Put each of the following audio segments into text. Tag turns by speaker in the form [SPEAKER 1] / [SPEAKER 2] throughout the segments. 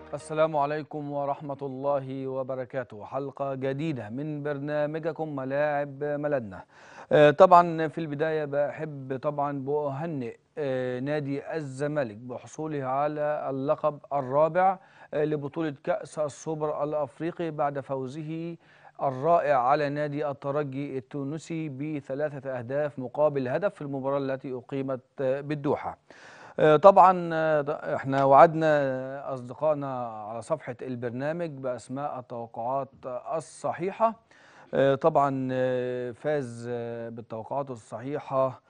[SPEAKER 1] السلام عليكم ورحمة الله وبركاته حلقة جديدة من برنامجكم ملاعب ملدنا آه، طبعا في البداية بحب طبعا بأهنئ آه، نادي الزمالك بحصوله على اللقب الرابع آه، لبطولة كأس السوبر الأفريقي بعد فوزه الرائع على نادي الترجي التونسي بثلاثة أهداف مقابل هدف في المباراة التي أقيمت آه، بالدوحة آه، طبعا آه، احنا وعدنا اصدقائنا على صفحه البرنامج باسماء التوقعات الصحيحه آه، طبعا آه، فاز آه، بالتوقعات الصحيحه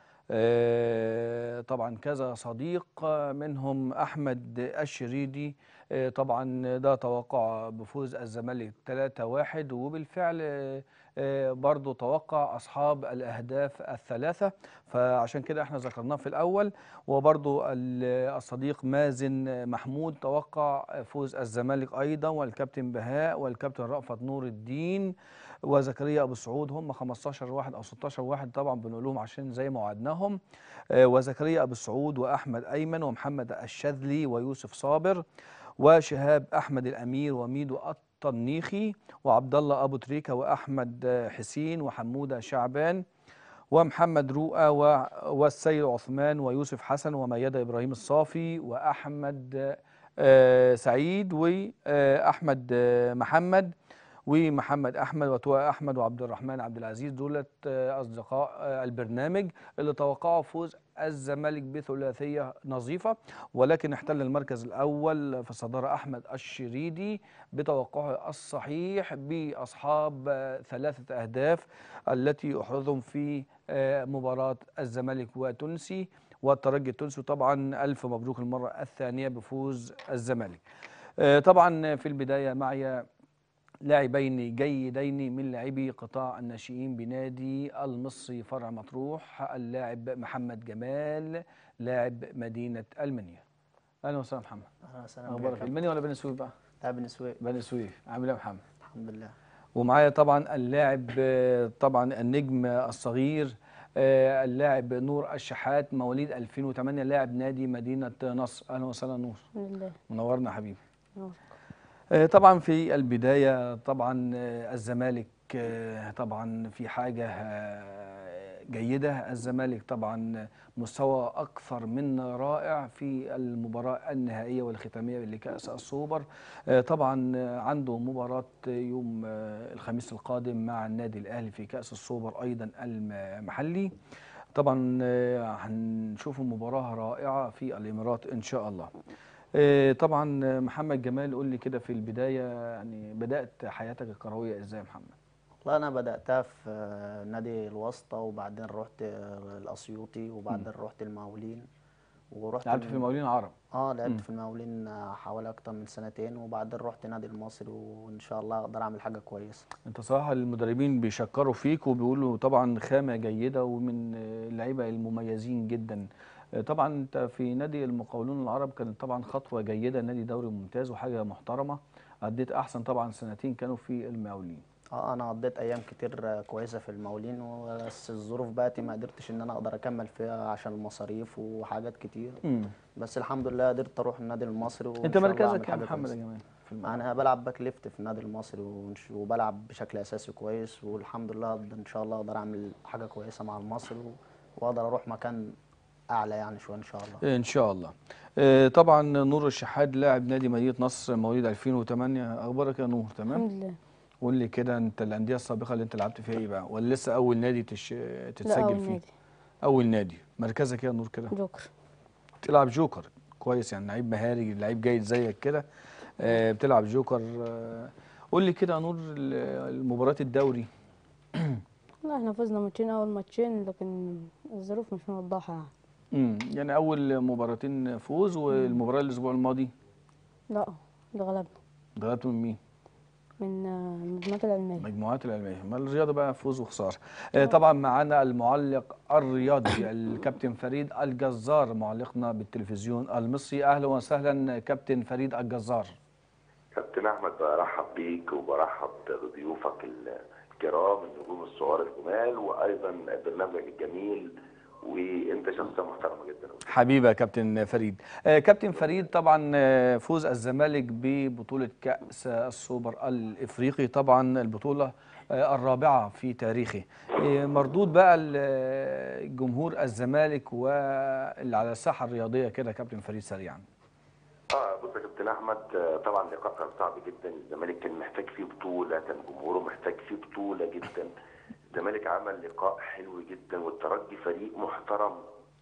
[SPEAKER 1] آه، طبعا كذا صديق آه، منهم احمد الشريدي آه، طبعا ده توقع بفوز الزمالك 3-1 وبالفعل آه، آه، برضو توقع اصحاب الاهداف الثلاثه فعشان كده احنا ذكرناه في الاول وبرضو ال- الصديق مازن محمود توقع فوز الزمالك ايضا والكابتن بهاء والكابتن رأفت نور الدين وزكريا ابو سعود هم 15 واحد او 16 واحد طبعا بنقول لهم عشان زي ما وعدناهم آه، وزكريا ابو سعود واحمد ايمن ومحمد الشاذلي ويوسف صابر وشهاب احمد الامير وميدو الطنيخي وعبد الله ابو تريكه واحمد آه، حسين وحموده شعبان ومحمد رؤى و- والسيد عثمان ويوسف حسن وميادة إبراهيم الصافي وأحمد آه، سعيد وأحمد آه، محمد ومحمد أحمد وتوى أحمد وعبد الرحمن عبد العزيز دولت آه، أصدقاء آه، البرنامج اللي توقعوا فوز الزمالك بثلاثية نظيفة ولكن احتل المركز الأول في الصدارة أحمد الشريدي بتوقعه الصحيح بأصحاب آه، ثلاثة أهداف التي أحرزهم في آه، مباراة الزمالك وتونسي والترجي التونسي طبعا ألف مبروك المرة الثانية بفوز الزمالك آه، طبعا في البداية معي لاعبين جيدين من لاعبي قطاع الناشئين بنادي المصري فرع مطروح اللاعب محمد جمال لاعب مدينة المنيا أهلا وسهلا محمد
[SPEAKER 2] اهلا وسهلا
[SPEAKER 1] أخبارك
[SPEAKER 2] بك
[SPEAKER 1] المنيا ولا بني سويف بقى؟
[SPEAKER 2] لا بن سويف
[SPEAKER 1] بني سويف عامل إيه يا محمد؟
[SPEAKER 2] الحمد لله
[SPEAKER 1] ومعايا طبعا اللاعب آه، طبعا النجم الصغير آه، اللاعب نور الشحات مواليد 2008 لاعب نادي مدينة نصر أهلا وسهلا نور
[SPEAKER 3] الحمد لله
[SPEAKER 1] منورنا حبيبي
[SPEAKER 3] نور.
[SPEAKER 1] آه، طبعا في البداية طبعا آه، الزمالك آه، طبعا في حاجة آه، جيدة الزمالك طبعا مستوى أكثر من رائع في المباراة النهائية والختامية لكأس السوبر آه، طبعا آه، عنده مباراة يوم آه، الخميس القادم مع النادي الأهلي في كأس السوبر أيضا المحلي طبعا آه، هنشوف مباراة رائعة في الإمارات إن شاء الله آه، طبعا آه، محمد جمال قول لي كده في البداية يعني بدأت حياتك الكروية إزاي يا محمد؟
[SPEAKER 2] والله انا بداتها في آه، نادي الواسطه وبعدين رحت آه، الاسيوطي وبعدين رحت المقاولين ورحت
[SPEAKER 1] لعبت في
[SPEAKER 2] الم-
[SPEAKER 1] المقاولين العرب
[SPEAKER 2] اه
[SPEAKER 1] مم.
[SPEAKER 2] لعبت في المقاولين آه، حوالي اكتر من سنتين وبعدين رحت نادي المصري وان شاء الله اقدر اعمل حاجه كويسه
[SPEAKER 1] انت صراحة المدربين بيشكروا فيك وبيقولوا طبعا خامة جيدة ومن آه، اللعيبة المميزين جدا آه، طبعا انت في نادي المقاولون العرب كانت طبعا خطوة جيدة نادي دوري ممتاز وحاجة محترمة أديت أحسن طبعا سنتين كانوا في المقاولين
[SPEAKER 2] اه انا قضيت ايام كتير آه، كويسه في المقاولين بس الظروف بقت ما قدرتش ان انا اقدر اكمل فيها عشان المصاريف وحاجات كتير
[SPEAKER 1] مم.
[SPEAKER 2] بس الحمد لله قدرت اروح النادي المصري وان
[SPEAKER 1] انت
[SPEAKER 2] شاء الله
[SPEAKER 1] مركزك
[SPEAKER 2] اعمل
[SPEAKER 1] يا
[SPEAKER 2] حاجه
[SPEAKER 1] محمد
[SPEAKER 2] كويسه
[SPEAKER 1] يا جمال في الملعب
[SPEAKER 2] انا بلعب باك ليفت في النادي المصري ونش- وبلعب بشكل اساسي كويس والحمد لله ان شاء الله اقدر اعمل حاجه كويسه مع المصري و- واقدر اروح مكان اعلى يعني شويه ان شاء الله
[SPEAKER 1] ان شاء الله آه، طبعا نور الشحات لاعب نادي مدينه نصر مواليد 2008 اخبارك يا نور تمام
[SPEAKER 3] الحمد لله
[SPEAKER 1] قول لي كده انت الانديه السابقه اللي انت لعبت فيها ايه بقى ولا لسه اول نادي تش...
[SPEAKER 3] لا
[SPEAKER 1] تتسجل
[SPEAKER 3] أول
[SPEAKER 1] فيه
[SPEAKER 3] نادي
[SPEAKER 1] اول نادي مركزك ايه يا نور كده
[SPEAKER 3] جوكر
[SPEAKER 1] بتلعب جوكر كويس يعني لعيب مهاري لعيب جيد زيك كده آه، بتلعب جوكر آه، قول لي كده يا نور ال- المباريات الدوري
[SPEAKER 3] لا احنا فزنا ماتشين اول ماتشين لكن الظروف مش موضحة يعني
[SPEAKER 1] امم يعني اول مباراتين فوز والمباراه الاسبوع الماضي
[SPEAKER 3] لا ده غلبنا
[SPEAKER 1] ضغطتوا من مين
[SPEAKER 3] من آه، المجموعات العلمية
[SPEAKER 1] مجموعات العلمية ما الرياضة بقى فوز وخسارة آه، طبعا معانا المعلق الرياضي الكابتن فريد الجزار معلقنا بالتلفزيون المصري أهلا وسهلا كابتن فريد الجزار
[SPEAKER 4] كابتن احمد برحب بيك وبرحب بضيوفك الكرام النجوم الصغار الجمال وايضا برنامجك الجميل وانت شخصيه محترمه جدا
[SPEAKER 1] حبيبي يا كابتن فريد آه، كابتن فريد طبعا آه، فوز الزمالك ببطولة كأس السوبر الإفريقي طبعا البطولة آه، الرابعة في تاريخه آه، مردود بقى ال- آه، جمهور الزمالك واللي على الساحة الرياضية كده كابتن فريد سريعا
[SPEAKER 4] اه بص يا كابتن احمد آه، طبعا اللقاء كان صعب جدا الزمالك كان محتاج فيه بطوله كان جمهوره محتاج فيه بطوله جدا الزمالك عمل لقاء حلو جدا والترجي فريق محترم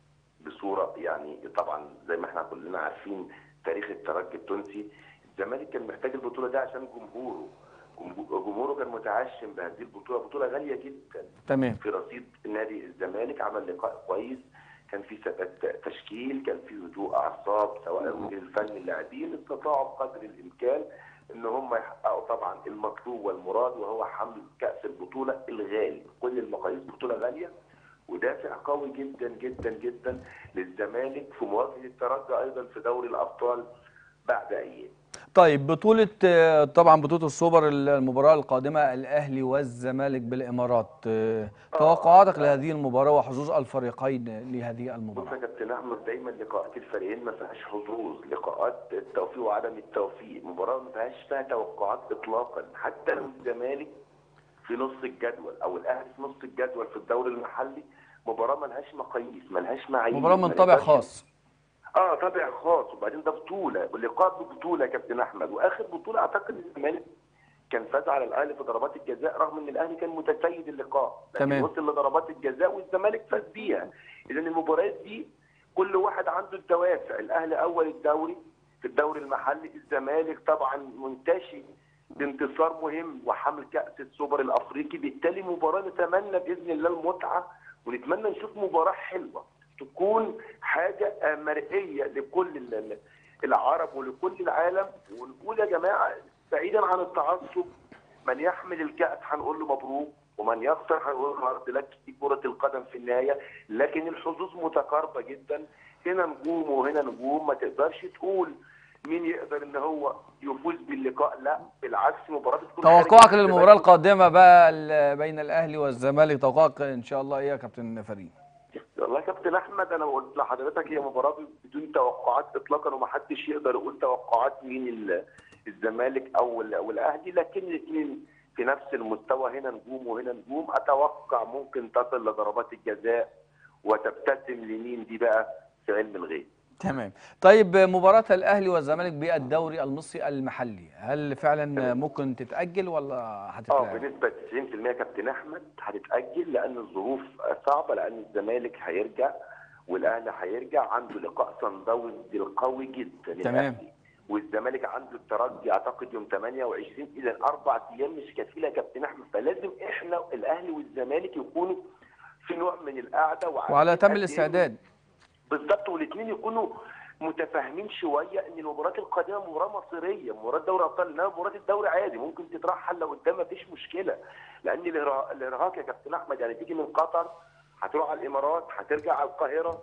[SPEAKER 4] بصوره يعني طبعا زي ما احنا كلنا عارفين تاريخ الترجي التونسي الزمالك كان محتاج البطوله دي عشان جمهوره جمهور- جمهوره كان متعشم بهذه البطوله بطوله غاليه جدا
[SPEAKER 1] تمام
[SPEAKER 4] في رصيد نادي الزمالك عمل لقاء كويس كان في ثبات تشكيل كان في هدوء اعصاب سواء المدير الفني اللاعبين استطاعوا بقدر الامكان ان هم يحققوا طبعا المطلوب والمراد وهو حمل كاس البطوله الغالي كل المقاييس بطوله غاليه ودافع قوي جدا جدا جدا للزمالك في مواجهه الترجي ايضا في دوري الابطال بعد ايام
[SPEAKER 1] طيب بطولة آه، طبعا بطولة السوبر المباراة القادمة الأهلي والزمالك بالإمارات آه، توقعاتك لهذه المباراة وحظوظ الفريقين لهذه
[SPEAKER 4] بص يا
[SPEAKER 1] المباراة
[SPEAKER 4] كابتن احمد دايما لقاءات الفريقين ما فيهاش حظوظ لقاءات التوفيق وعدم التوفيق مباراه ما فيهاش فيها توقعات اطلاقا حتى لو الزمالك في نص الجدول او الاهلي في نص الجدول في الدوري المحلي مباراه ما لهاش مقاييس ما لهاش معايير
[SPEAKER 1] مباراة من
[SPEAKER 4] ما
[SPEAKER 1] طابع
[SPEAKER 4] نقدرش-
[SPEAKER 1] خاص
[SPEAKER 4] اه طابع خاص وبعدين ده بطوله واللقاء ببطوله يا كابتن احمد واخر بطوله اعتقد الزمالك كان فاز على الاهلي في ضربات الجزاء رغم ان الاهلي كان متسيد اللقاء لكن
[SPEAKER 1] تمام.
[SPEAKER 4] وصل لضربات الجزاء والزمالك فاز بيها اذا المباريات دي كل واحد عنده الدوافع الاهلي اول الدوري في الدوري المحلي الزمالك طبعا منتشي بانتصار مهم وحمل كاس السوبر الافريقي بالتالي مباراه نتمنى باذن الله المتعه ونتمنى نشوف مباراه حلوه تكون حاجه آه، مرئيه لكل ال- ال- العرب ولكل العالم ونقول يا جماعه بعيدا عن التعصب من يحمل الكأس هنقول له مبروك ومن يخسر هنقول له هارد لك دي كرة القدم في النهاية لكن الحظوظ متقاربة جدا هنا نجوم وهنا نجوم ما تقدرش تقول مين يقدر ان هو يفوز باللقاء لا بالعكس مباراة بتكون
[SPEAKER 1] توقعك
[SPEAKER 4] حرجة.
[SPEAKER 1] للمباراة القادمة بقى ال- بين الأهلي والزمالك توقعك إن شاء الله إيه يا كابتن فريد
[SPEAKER 4] والله يا كابتن احمد انا قلت لحضرتك هي مباراه بدون توقعات اطلاقا ومحدش يقدر يقول توقعات مين ال- الزمالك او ال- او الاهلي لكن الاثنين في نفس المستوى هنا نجوم وهنا نجوم اتوقع ممكن تصل لضربات الجزاء وتبتسم لمين دي بقى في علم الغيب
[SPEAKER 1] تمام طيب مباراة الأهلي والزمالك بالدوري المصري المحلي هل فعلا ممكن تتأجل ولا
[SPEAKER 4] اه
[SPEAKER 1] هتتلعب؟
[SPEAKER 4] بنسبه 90% كابتن احمد هتتاجل لان الظروف صعبه لان الزمالك هيرجع والاهلي هيرجع عنده لقاء صن داونز القوي جدا
[SPEAKER 1] تمام.
[SPEAKER 4] الأهلي. والزمالك عنده الترجي اعتقد يوم 28 اذا اربع ايام مش كفيله يا كابتن احمد فلازم احنا الاهلي والزمالك يكونوا في نوع من القعده وعارفين
[SPEAKER 1] وعلى
[SPEAKER 4] قد
[SPEAKER 1] تم
[SPEAKER 4] إيه
[SPEAKER 1] الاستعداد
[SPEAKER 4] بالظبط والاثنين يكونوا متفاهمين شويه ان المباريات القادمه مباراه مصيريه مباراه دوري ابطال انما مباراه الدوري عادي ممكن تترحل لو قدام مفيش مشكله لان الإرها- الارهاق يا كابتن احمد يعني تيجي من قطر هتروح على الامارات هترجع على القاهره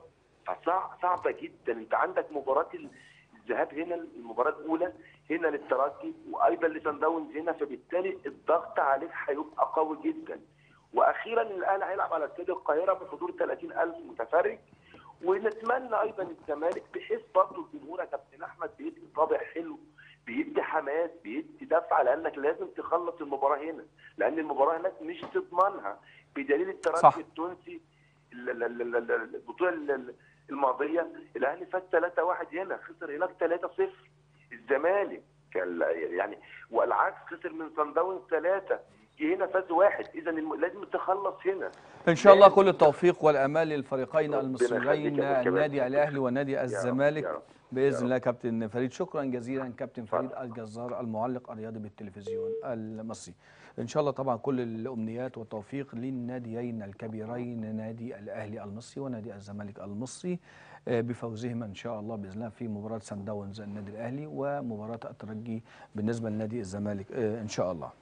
[SPEAKER 4] فصعبه جدا انت عندك مباراه ال- الذهاب هنا المباراه الاولى هنا للترجي وايضا لسان داونز هنا فبالتالي الضغط عليك هيبقى قوي جدا واخيرا الاهلي هيلعب على استاد القاهره بحضور 30000 متفرج ونتمنى ايضا الزمالك بحيث برضه الجمهور يا كابتن احمد بيدي طابع حلو بيدي حماس بيدي دفعه لانك لازم تخلص المباراه هنا لان المباراه هناك مش تضمنها بدليل الترجي
[SPEAKER 1] صح.
[SPEAKER 4] التونسي ال- ال- ال- ال- ال- البطوله ال- ال- الماضيه الاهلي فاز 3-1 هنا خسر هناك 3-0 الزمالك كان- يعني والعكس خسر من صن داونز 3 جه هنا فاز واحد اذا الم- لازم تخلص هنا
[SPEAKER 1] ان شاء الله
[SPEAKER 4] لازم
[SPEAKER 1] كل التوفيق والامال للفريقين
[SPEAKER 4] ربنا
[SPEAKER 1] المصريين
[SPEAKER 4] يخليك يا أبو
[SPEAKER 1] النادي
[SPEAKER 4] كباتن.
[SPEAKER 1] الاهلي ونادي
[SPEAKER 4] يا رب،
[SPEAKER 1] الزمالك
[SPEAKER 4] يا رب، يا
[SPEAKER 1] باذن
[SPEAKER 4] رب.
[SPEAKER 1] الله كابتن فريد شكرا جزيلا كابتن فريد الجزار المعلق الرياضي بالتلفزيون المصري ان شاء الله طبعا كل الامنيات والتوفيق للناديين الكبيرين نادي الاهلي المصري ونادي الزمالك المصري آه، بفوزهما ان شاء الله باذن الله في مباراه سان داونز النادي الاهلي ومباراه الترجي بالنسبه لنادي الزمالك آه، ان شاء الله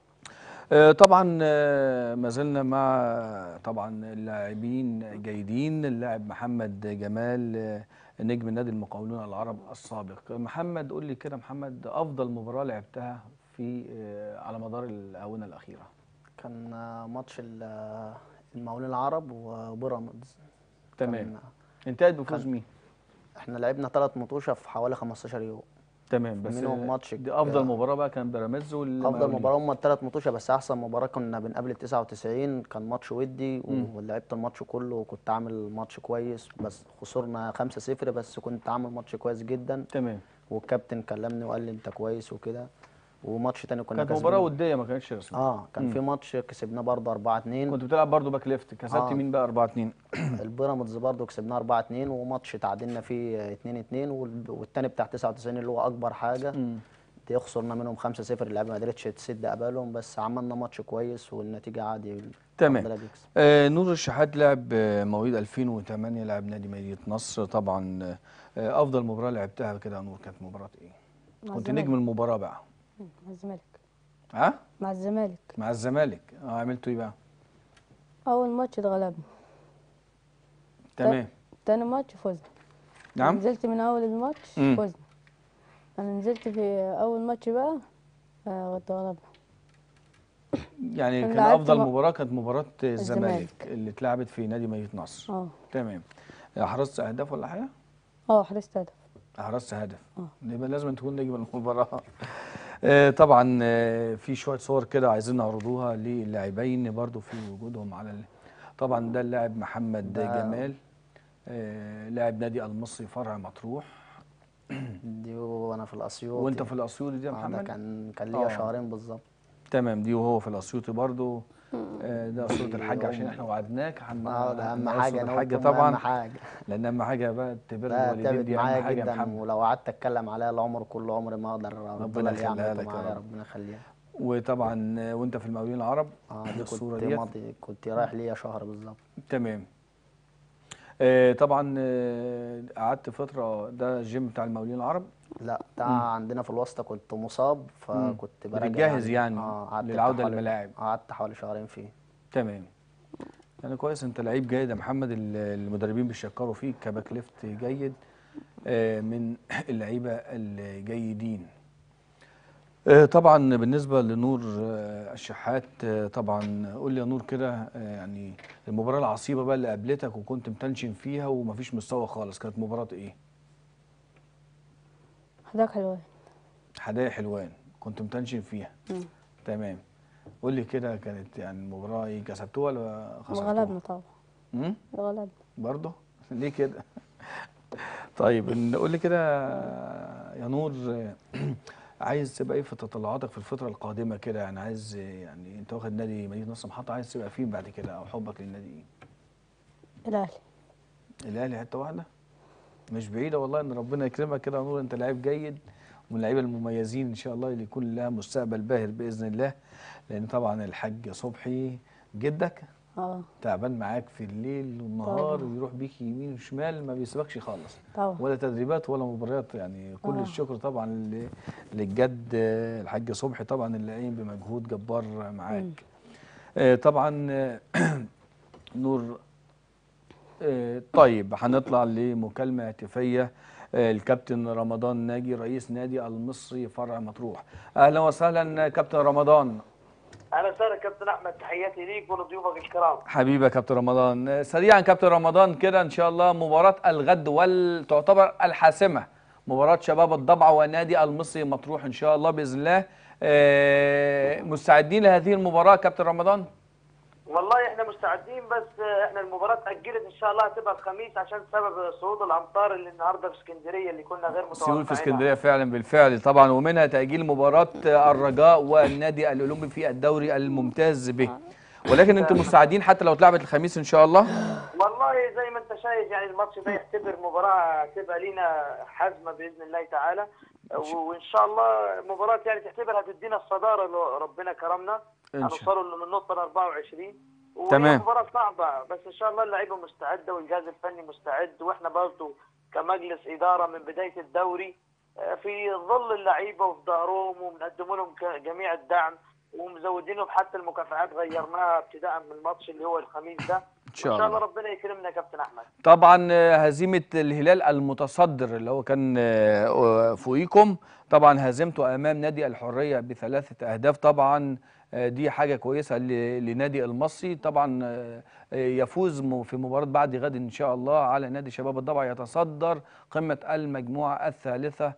[SPEAKER 1] آه، طبعا آه، ما زلنا مع طبعا اللاعبين جيدين اللاعب محمد جمال آه، نجم نادي المقاولون العرب السابق محمد قول لي كده محمد افضل مباراه لعبتها في آه، على مدار الاونه الاخيره
[SPEAKER 2] كان آه، ماتش ال- آه، المقاولين العرب وبيراميدز
[SPEAKER 1] تمام
[SPEAKER 2] كان-
[SPEAKER 1] انتهت بفوز مين
[SPEAKER 2] احنا لعبنا ثلاث مطوشه في حوالي 15 يوم
[SPEAKER 1] تمام بس
[SPEAKER 2] منهم ماتش
[SPEAKER 1] دي افضل
[SPEAKER 2] ك-
[SPEAKER 1] مباراه بقى كان بيراميدز وال
[SPEAKER 2] افضل مباراه هم الثلاث مطوشه بس احسن مباراه كنا بنقابل ال 99 كان ماتش ودي ولعبت الماتش كله وكنت عامل ماتش كويس بس خسرنا 5-0 بس كنت عامل ماتش كويس جدا
[SPEAKER 1] تمام
[SPEAKER 2] والكابتن كلمني وقال لي انت كويس وكده وماتش تاني كنا
[SPEAKER 1] كانت مباراه
[SPEAKER 2] كسبانين.
[SPEAKER 1] وديه ما كانتش رسميه
[SPEAKER 2] اه كان في ماتش كسبناه برضه 4 2
[SPEAKER 1] كنت بتلعب برضه باك ليفت كسبت
[SPEAKER 2] آه.
[SPEAKER 1] مين بقى 4 2
[SPEAKER 2] البيراميدز برضه كسبناه 4 2 وماتش تعادلنا فيه 2 2 والتاني بتاع 99 اللي هو اكبر حاجه دي خسرنا منهم 5 0 اللعيبه ما قدرتش تسد قبالهم بس عملنا ماتش كويس والنتيجه عادي
[SPEAKER 1] تمام.
[SPEAKER 2] الحمد لله بيكسب.
[SPEAKER 1] آه نور الشحات لعب آه، مواليد 2008 لعب نادي مدينه نصر طبعا آه افضل مباراه لعبتها كده يا نور كانت مباراه ايه
[SPEAKER 3] مع
[SPEAKER 1] كنت
[SPEAKER 3] الزمالك.
[SPEAKER 1] نجم المباراه بقى
[SPEAKER 3] مم، مع الزمالك
[SPEAKER 1] ها
[SPEAKER 3] مع الزمالك
[SPEAKER 1] مع الزمالك اه عملتوا ايه بقى
[SPEAKER 3] اول ماتش اتغلبنا
[SPEAKER 1] تمام
[SPEAKER 3] تاني ماتش فزنا
[SPEAKER 1] نعم
[SPEAKER 3] نزلت من اول الماتش
[SPEAKER 1] مم.
[SPEAKER 3] فزنا انا نزلت في اول ماتش بقى آه، اتغلبنا
[SPEAKER 1] يعني كان
[SPEAKER 3] لعبت
[SPEAKER 1] افضل
[SPEAKER 3] م-
[SPEAKER 1] مباراه كانت مباراه الزمالك
[SPEAKER 3] الزمالك.
[SPEAKER 1] اللي اتلعبت في نادي مدينه نصر
[SPEAKER 3] اه
[SPEAKER 1] تمام حرزت اهداف ولا حاجه
[SPEAKER 3] اه حرزت هدف
[SPEAKER 1] حرزت هدف
[SPEAKER 3] اه.
[SPEAKER 1] يبقى لازم تكون نجم المباراه آه، طبعا آه، في شويه صور كده عايزين نعرضوها للاعبين برضو في وجودهم على ال... طبعا ده اللاعب محمد
[SPEAKER 2] ده-
[SPEAKER 1] جمال آه، لاعب نادي المصري فرع مطروح
[SPEAKER 2] دي وانا في الاسيوط
[SPEAKER 1] وانت في الاسيوطي دي يا
[SPEAKER 2] آه، ده
[SPEAKER 1] محمد
[SPEAKER 2] كان كان ليا
[SPEAKER 1] آه.
[SPEAKER 2] شهرين بالظبط
[SPEAKER 1] تمام دي وهو في الاسيوطي برضو آه، ده صوره الحاج عشان احنا وعدناك هن-
[SPEAKER 2] اه ده اهم
[SPEAKER 1] هنقول
[SPEAKER 2] حاجه
[SPEAKER 1] صورة
[SPEAKER 2] انا
[SPEAKER 1] الحاج
[SPEAKER 2] قلت أم
[SPEAKER 1] طبعا
[SPEAKER 2] اهم حاجه
[SPEAKER 1] لان اهم حاجه بقى تبر
[SPEAKER 2] ده
[SPEAKER 1] الوالدين
[SPEAKER 2] تعبت
[SPEAKER 1] دي اهم
[SPEAKER 2] معايا
[SPEAKER 1] حاجه يا
[SPEAKER 2] جدا
[SPEAKER 1] محمد
[SPEAKER 2] ولو قعدت اتكلم عليها العمر كله عمري ما اقدر ربنا اللي
[SPEAKER 1] يخليها
[SPEAKER 2] يعمل
[SPEAKER 1] لك يا
[SPEAKER 2] معايا
[SPEAKER 1] رب.
[SPEAKER 2] ربنا يخليها
[SPEAKER 1] وطبعا آه، وانت في المقاولين العرب
[SPEAKER 2] اه دي
[SPEAKER 1] الصوره
[SPEAKER 2] كنت
[SPEAKER 1] ديت
[SPEAKER 2] ماضي كنت رايح ليا شهر بالظبط
[SPEAKER 1] تمام آه، طبعا آه، قعدت فتره ده الجيم بتاع المقاولين العرب
[SPEAKER 2] لا بتاع عندنا في الواسطة كنت مصاب فكنت براجع
[SPEAKER 1] بتجهز يعني
[SPEAKER 2] قعدت
[SPEAKER 1] للعودة
[SPEAKER 2] حوالي-
[SPEAKER 1] للملاعب.
[SPEAKER 2] قعدت حوالي شهرين فيه
[SPEAKER 1] تمام يعني كويس انت لعيب جيد يا محمد ال- المدربين بيشكروا فيك كباك ليفت جيد آه، من اللعيبه الجيدين آه، طبعا بالنسبه لنور آه، الشحات آه، طبعا قول لي يا نور كده آه، يعني المباراه العصيبه بقى اللي قابلتك وكنت متنشن فيها ومفيش مستوى خالص كانت مباراه ايه
[SPEAKER 3] حداك حلوان
[SPEAKER 1] حدائق حلوان كنت متنشن فيها
[SPEAKER 3] مم.
[SPEAKER 1] تمام قول لي كده كانت يعني المباراه ايه كسبتوها ولا خسرتوها
[SPEAKER 3] غلبنا طبعا
[SPEAKER 1] امم
[SPEAKER 3] غلبنا
[SPEAKER 1] برضه ليه كده طيب نقول لي كده يا نور عايز تبقى ايه في تطلعاتك في الفتره القادمه كده يعني عايز يعني انت واخد نادي مدينه نصر محطه عايز تبقى فين بعد كده او حبك للنادي ايه
[SPEAKER 3] الاهلي
[SPEAKER 1] الاهلي حته واحده مش بعيده والله ان ربنا يكرمك كده يا نور انت لعيب جيد ومن اللعيبه المميزين ان شاء الله اللي يكون لها مستقبل باهر باذن الله لان طبعا الحاج صبحي جدك
[SPEAKER 3] اه
[SPEAKER 1] تعبان معاك في الليل والنهار
[SPEAKER 3] طبعا.
[SPEAKER 1] ويروح بيك يمين وشمال ما بيسيبكش خالص
[SPEAKER 3] طبعا
[SPEAKER 1] ولا تدريبات ولا مباريات يعني كل
[SPEAKER 3] آه.
[SPEAKER 1] الشكر طبعا ل- للجد آه، الحاج صبحي طبعا اللي قايم بمجهود جبار معاك آه، طبعا آه، نور آه، طيب هنطلع لمكالمة هاتفية آه، الكابتن رمضان ناجي رئيس نادي المصري فرع مطروح اهلا وسهلا كابتن رمضان
[SPEAKER 5] اهلا وسهلا كابتن احمد تحياتي ليك ولضيوفك الكرام
[SPEAKER 1] حبيبي يا كابتن رمضان آه، سريعا كابتن رمضان كده ان شاء الله مباراة الغد وتعتبر الحاسمة مباراة شباب الضبعة ونادي المصري مطروح ان شاء الله باذن الله آه، مستعدين لهذه المباراة كابتن رمضان
[SPEAKER 5] والله احنا مستعدين بس احنا المباراه اتاجلت ان شاء الله هتبقى الخميس عشان سبب صعود الامطار اللي النهارده في اسكندريه اللي كنا غير متوقعين
[SPEAKER 1] سيول في اسكندريه فعلا بالفعل طبعا ومنها تاجيل مباراه الرجاء والنادي الاولمبي في الدوري الممتاز به ولكن انتم مستعدين حتى لو اتلعبت الخميس ان شاء الله
[SPEAKER 5] والله زي ما انت شايف يعني الماتش ده يعتبر مباراه تبقى لينا حزمه باذن الله تعالى و- وان شاء الله مباراه يعني تعتبر هتدينا الصداره لو ربنا كرمنا
[SPEAKER 1] إن شاء
[SPEAKER 5] هنوصلوا من النقطه ل 24 وهي
[SPEAKER 1] تمام.
[SPEAKER 5] مباراه صعبه بس ان شاء الله اللعيبه مستعده والجهاز الفني مستعد واحنا برضه كمجلس اداره من بدايه الدوري آه، في ظل اللعيبه وفي ظهرهم وبنقدم لهم ك- جميع الدعم ومزودينهم حتى المكافآت غيرناها ابتداء من الماتش اللي هو الخميس ده
[SPEAKER 1] ان شاء
[SPEAKER 5] ان شاء الله
[SPEAKER 1] الله
[SPEAKER 5] ربنا يكرمنا يا كابتن احمد
[SPEAKER 1] طبعا آه، هزيمه الهلال المتصدر اللي هو كان آه، فوقيكم طبعا هزمته امام نادي الحريه بثلاثه اهداف طبعا آه، دي حاجه كويسه ل- لنادي المصري طبعا آه، آه، يفوز م- في مباراه بعد غد ان شاء الله على نادي شباب الضبع يتصدر قمه المجموعه الثالثه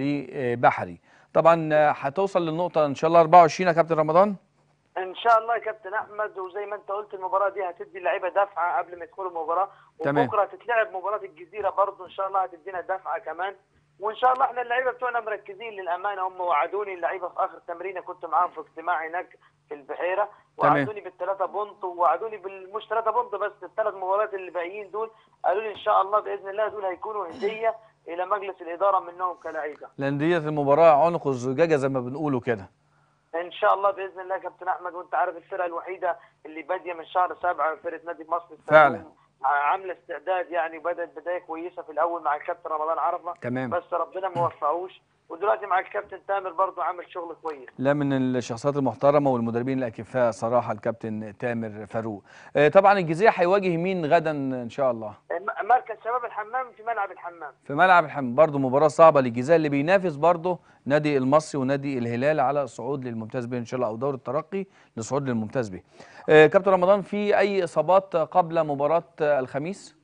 [SPEAKER 1] لبحري طبعا آه، هتوصل للنقطه ان شاء الله 24 يا كابتن رمضان
[SPEAKER 5] ان شاء الله يا كابتن احمد وزي ما انت قلت المباراه دي هتدي اللعيبه دفعه قبل ما يدخلوا المباراه
[SPEAKER 1] تمام.
[SPEAKER 5] وبكره هتتلعب مباراه الجزيره برضه ان شاء الله هتدينا دفعه كمان وان شاء الله احنا اللعيبه بتوعنا مركزين للامانه هم وعدوني اللعيبه في اخر تمرينه كنت معاهم في اجتماع هناك في البحيره
[SPEAKER 1] تمام.
[SPEAKER 5] وعدوني بالثلاثه بونت ووعدوني بالمش ثلاثه بونت بس الثلاث مباريات اللي باقيين دول قالوا لي ان شاء الله باذن الله دول هيكونوا هديه الى مجلس الاداره منهم كلعيبه
[SPEAKER 1] لان ديت المباراه عنق الزجاجه زي ما بنقولوا كده
[SPEAKER 5] ان شاء الله باذن الله يا كابتن احمد وانت عارف الفرقه الوحيده اللي باديه من شهر سبعه فرقه نادي مصر السلوم.
[SPEAKER 1] فعلا.
[SPEAKER 5] عامله استعداد يعني وبدات بدايه كويسه في الاول مع الكابتن رمضان عرفه
[SPEAKER 1] تمام.
[SPEAKER 5] بس ربنا ما وفقوش ودلوقتي مع الكابتن تامر برضه عامل شغل كويس
[SPEAKER 1] لا من الشخصيات المحترمه والمدربين الاكفاء صراحه الكابتن تامر فاروق آه، طبعا الجزيره هيواجه مين غدا ان شاء الله
[SPEAKER 5] م- مركز شباب الحمام في ملعب الحمام
[SPEAKER 1] في ملعب الحمام برضه مباراه صعبه للجزيره اللي بينافس برضه نادي المصري ونادي الهلال على الصعود للممتاز به ان شاء الله او دور الترقي للصعود للممتاز به آه، كابتن رمضان في اي اصابات قبل مباراه آه، الخميس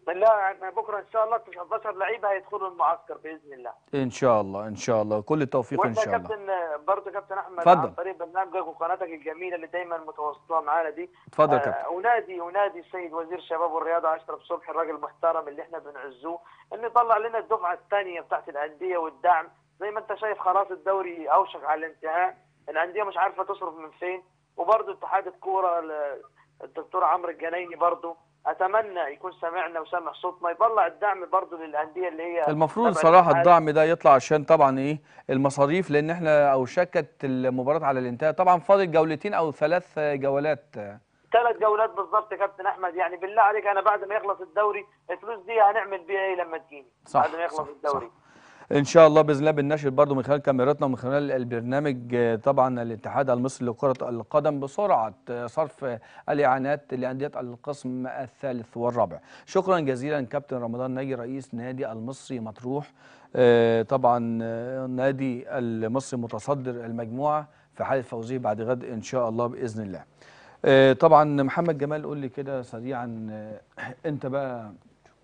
[SPEAKER 5] لا احنا بكره ان شاء الله 19 لعيبه هيدخلوا المعسكر باذن الله
[SPEAKER 1] ان شاء الله ان شاء الله كل التوفيق ان
[SPEAKER 5] وانت يا
[SPEAKER 1] شاء الله
[SPEAKER 5] كابتن برضه كابتن احمد
[SPEAKER 1] اتفضل.
[SPEAKER 5] عن طريق برنامجك وقناتك الجميله اللي دايما متواصله معانا دي
[SPEAKER 1] اتفضل يا
[SPEAKER 5] آه،
[SPEAKER 1] كابتن
[SPEAKER 5] ونادي ونادي السيد وزير الشباب والرياضه اشرف صبحي الراجل المحترم اللي احنا بنعزوه انه يطلع لنا الدفعه الثانيه بتاعت الانديه والدعم زي ما انت شايف خلاص الدوري اوشك على الانتهاء الانديه مش عارفه تصرف من فين وبرضه اتحاد الكوره ال- الدكتور عمرو الجنايني برضه اتمنى يكون سامعنا وسامع صوتنا يطلع الدعم برضه للانديه اللي هي
[SPEAKER 1] المفروض
[SPEAKER 5] تبع
[SPEAKER 1] صراحه
[SPEAKER 5] الاتحاد.
[SPEAKER 1] الدعم ده يطلع عشان طبعا ايه المصاريف لان احنا اوشكت المباراه على الانتهاء طبعا فاضل جولتين او ثلاث جولات
[SPEAKER 5] ثلاث جولات بالظبط يا كابتن احمد يعني بالله عليك انا بعد ما يخلص الدوري الفلوس دي هنعمل بيها ايه لما تجيني
[SPEAKER 1] صح،
[SPEAKER 5] بعد ما يخلص
[SPEAKER 1] صح،
[SPEAKER 5] الدوري
[SPEAKER 1] صح. ان شاء الله باذن الله بننشر برضو من خلال كاميراتنا ومن خلال البرنامج آه، طبعا الاتحاد المصري لكره القدم بسرعه آه، صرف آه، الاعانات لانديه القسم الثالث والرابع شكرا جزيلا كابتن رمضان ناجي رئيس نادي المصري مطروح آه، طبعا آه، نادي المصري متصدر المجموعه في حاله فوزه بعد غد ان شاء الله باذن الله آه، طبعا محمد جمال قول لي كده سريعا آه، انت بقى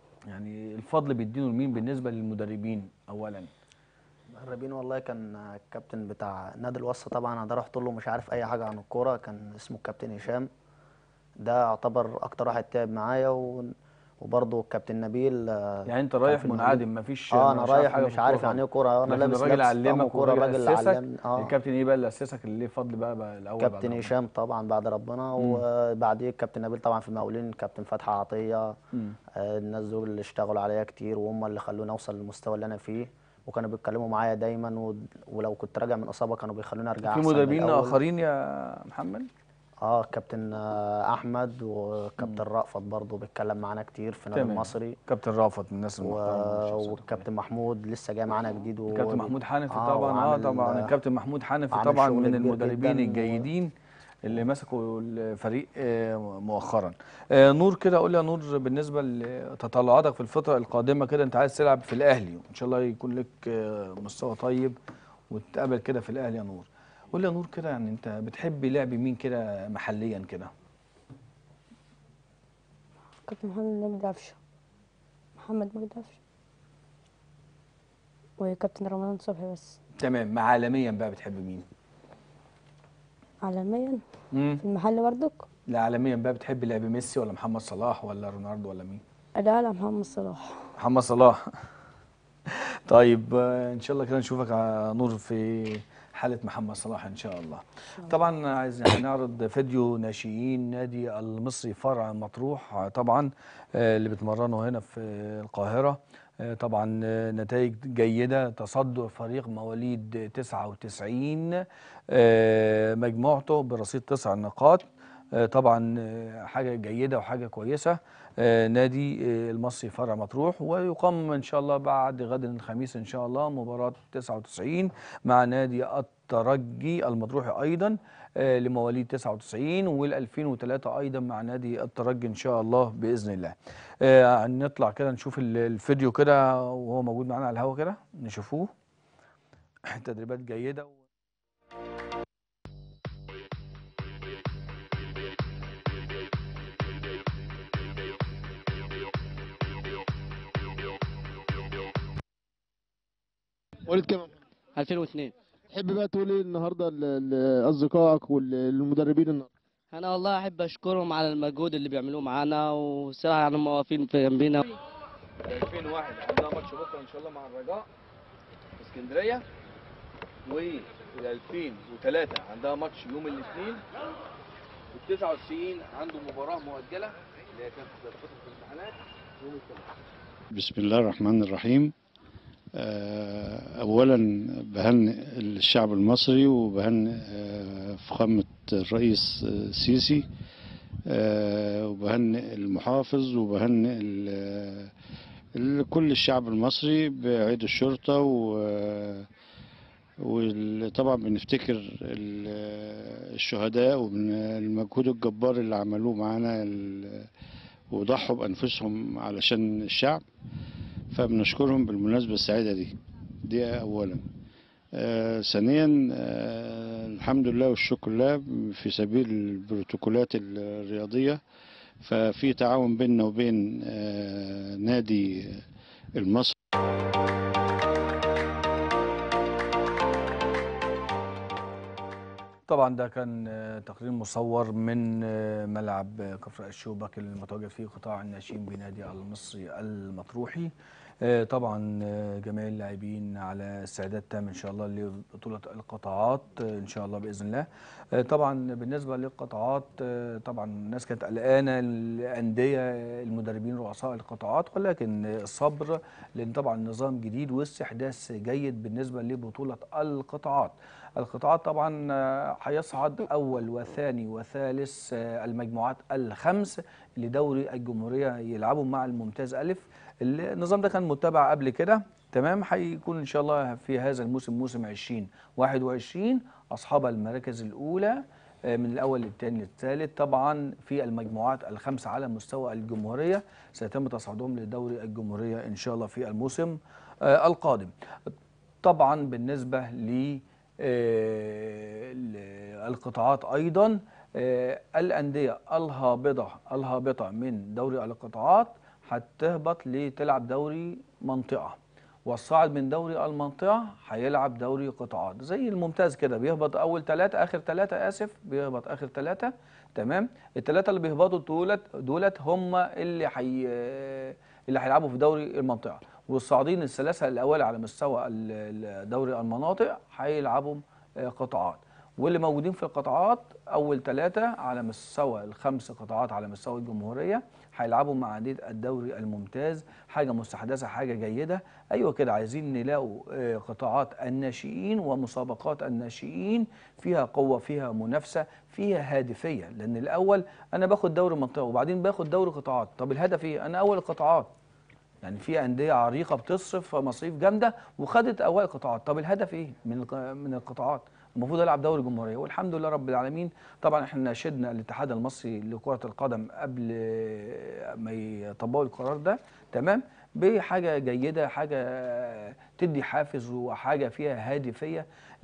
[SPEAKER 1] يعني الفضل بيدينه لمين بالنسبه للمدربين اولا
[SPEAKER 2] المدربين والله كان الكابتن بتاع نادي الوصل طبعا انا ده رحت له مش عارف اي حاجه عن الكوره كان اسمه الكابتن هشام ده يعتبر اكتر واحد تعب معايا و... وبرضه الكابتن نبيل آه،
[SPEAKER 1] يعني انت
[SPEAKER 2] كان
[SPEAKER 1] رايح
[SPEAKER 2] في المقاولين.
[SPEAKER 1] منعدم مفيش
[SPEAKER 2] اه انا
[SPEAKER 1] مش عارف
[SPEAKER 2] رايح
[SPEAKER 1] حاجة
[SPEAKER 2] مش
[SPEAKER 1] في
[SPEAKER 2] عارف
[SPEAKER 1] الكورة
[SPEAKER 2] يعني ايه كوره انا
[SPEAKER 1] لكن
[SPEAKER 2] لابس
[SPEAKER 1] الراجل
[SPEAKER 2] لابس
[SPEAKER 1] علمك
[SPEAKER 2] طقم كوره
[SPEAKER 1] والراجل
[SPEAKER 2] الراجل اللي
[SPEAKER 1] اسسك
[SPEAKER 2] علمني اه
[SPEAKER 1] الكابتن ايه بقى اللي اسسك اللي ليه فضل بقى, بقى الاول بعد
[SPEAKER 2] كابتن
[SPEAKER 1] ربنا؟
[SPEAKER 2] هشام طبعا بعد ربنا وبعديه الكابتن نبيل طبعا في المقاولين كابتن فتحي عطيه
[SPEAKER 1] مم.
[SPEAKER 2] آه، الناس دول اللي اشتغلوا عليا كتير وهم اللي خلوني اوصل للمستوى اللي انا فيه وكانوا بيتكلموا معايا دايما و... ولو كنت راجع من اصابه كانوا بيخلوني ارجع
[SPEAKER 1] في
[SPEAKER 2] أحسن من
[SPEAKER 1] مدربين
[SPEAKER 2] الأول.
[SPEAKER 1] اخرين يا محمد
[SPEAKER 2] اه كابتن آه، احمد وكابتن رأفت برضه بيتكلم معانا كتير في النادي
[SPEAKER 1] تمام.
[SPEAKER 2] المصري
[SPEAKER 1] كابتن رافت من الناس
[SPEAKER 2] و...
[SPEAKER 1] المحترمه والشخصيات
[SPEAKER 2] والكابتن محمود لسه جاي معانا جديد و...
[SPEAKER 1] الكابتن محمود حنفي
[SPEAKER 2] آه،
[SPEAKER 1] طبعا اه
[SPEAKER 2] وعامل-
[SPEAKER 1] طبعا الكابتن محمود حنفي
[SPEAKER 2] عامل
[SPEAKER 1] طبعا
[SPEAKER 2] شغل
[SPEAKER 1] من
[SPEAKER 2] كبير
[SPEAKER 1] المدربين
[SPEAKER 2] جداً و-
[SPEAKER 1] الجيدين اللي مسكوا الفريق آه، مؤخرا آه، نور كده قول لي يا نور بالنسبه لتطلعاتك في الفتره القادمه كده انت عايز تلعب في الاهلي وان شاء الله يكون لك آه، مستوى طيب وتقابل كده في الاهلي يا نور قول لي يا نور كده يعني انت بتحب لعب مين كده محليا كده
[SPEAKER 3] كابتن محمد مجدي عفشه محمد مجدي عفشه وكابتن رمضان صبحي بس
[SPEAKER 1] تمام مع عالميا بقى بتحب مين
[SPEAKER 3] عالميا
[SPEAKER 1] امم
[SPEAKER 3] في المحل برضك
[SPEAKER 1] لا عالميا بقى بتحب لعب ميسي ولا محمد صلاح ولا رونالدو ولا مين
[SPEAKER 3] لا لا محمد صلاح
[SPEAKER 1] محمد صلاح طيب آه، ان شاء الله كده نشوفك يا نور في حالة محمد صلاح ان شاء الله طبعا عايز يعني نعرض فيديو ناشئين نادي المصري فرع مطروح آه، طبعا آه، اللي بيتمرنوا هنا في القاهرة آه، طبعا آه، نتائج جيدة تصدر فريق مواليد 99 آه، مجموعته برصيد تسع نقاط آه، طبعا آه، حاجه جيده وحاجه كويسه آه، نادي آه، المصري فرع مطروح ويقام ان شاء الله بعد غد الخميس ان شاء الله مباراه 99 مع نادي الترجي المطروحي ايضا آه، لمواليد 99 وال 2003 ايضا مع نادي الترجي ان شاء الله باذن الله. آه، هنطلع كده نشوف ال- الفيديو كده وهو موجود معانا على الهوا كده نشوفوه تدريبات جيده
[SPEAKER 6] ولد كام
[SPEAKER 7] 2002
[SPEAKER 6] تحب بقى تقول ايه النهارده ل- لاصدقائك والمدربين النهارده
[SPEAKER 7] انا والله احب اشكرهم على المجهود اللي بيعملوه معانا والصراحه يعني هم واقفين في جنبينا
[SPEAKER 1] 2001 عندها ماتش بكره ان شاء الله مع الرجاء في اسكندريه وال 2003 عندها ماتش يوم الاثنين وال 99 عنده مباراه مؤجله اللي هي كانت في فتره الامتحانات يوم الثلاثاء
[SPEAKER 8] بسم الله الرحمن الرحيم آه، أولا بهنئ الشعب المصري وبهنئ آه، فخامة الرئيس آه، السيسي آه، وبهنئ المحافظ وبهنئ ال- ال- كل الشعب المصري بعيد الشرطة و وطبعا بنفتكر ال- الشهداء والمجهود الجبار اللي عملوه معانا ال- وضحوا بأنفسهم علشان الشعب فبنشكرهم بالمناسبة السعيدة دي دي أولا آه ثانيا آه الحمد لله والشكر لله في سبيل البروتوكولات الرياضية ففي تعاون بيننا وبين آه نادي المصري
[SPEAKER 1] طبعا ده كان آه، تقرير مصور من آه، ملعب آه، كفر الشوبك المتواجد فيه قطاع الناشئين بنادي المصري المطروحي آه، طبعا آه، جميع اللاعبين على استعداد تام ان شاء الله لبطوله القطاعات آه، ان شاء الله باذن الله آه، طبعا بالنسبه للقطاعات آه، طبعا الناس كانت قلقانه الانديه المدربين رؤساء القطاعات ولكن آه، الصبر لان طبعا نظام جديد واستحداث جيد بالنسبه لبطوله القطاعات القطاعات طبعا آه، هيصعد اول وثاني وثالث آه، المجموعات الخمس لدوري الجمهوريه يلعبوا مع الممتاز الف النظام ده كان متبع قبل كده تمام هيكون ان شاء الله في هذا الموسم موسم 20 21 اصحاب المراكز الاولى آه، من الاول للثاني للثالث طبعا في المجموعات الخمسه على مستوى الجمهوريه سيتم تصعيدهم لدوري الجمهوريه ان شاء الله في الموسم آه، القادم طبعا بالنسبه ل آه، ال- القطاعات ايضا آه، الانديه الهابطه الهابطه من دوري القطاعات هتهبط لتلعب دوري منطقه والصاعد من دوري المنطقه هيلعب دوري قطاعات زي الممتاز كده بيهبط اول ثلاثه اخر ثلاثه اسف بيهبط اخر ثلاثه تمام الثلاثه اللي بيهبطوا دولت دولت هم اللي حي اللي هيلعبوا في دوري المنطقه والصاعدين الثلاثه الاوائل على مستوى ال- ال- دوري المناطق هيلعبوا آه، قطاعات واللي موجودين في القطاعات اول ثلاثه على مستوى الخمس قطاعات على مستوى الجمهوريه هيلعبوا مع انديه الدوري الممتاز حاجه مستحدثه حاجه جيده ايوه كده عايزين نلاقوا آه، قطاعات الناشئين ومسابقات الناشئين فيها قوه فيها منافسه فيها هادفيه لان الاول انا باخد دوري منطقه وبعدين باخد دوري قطاعات طب الهدف ايه انا اول القطاعات يعني في انديه عريقه بتصرف مصاريف جامده وخدت اوائل قطاعات طب الهدف ايه من الق- من القطاعات المفروض العب دوري جمهوريه والحمد لله رب العالمين طبعا احنا ناشدنا الاتحاد المصري لكره القدم قبل ما يطبقوا القرار ده تمام بحاجه جيده حاجه تدي حافز وحاجه فيها هادفيه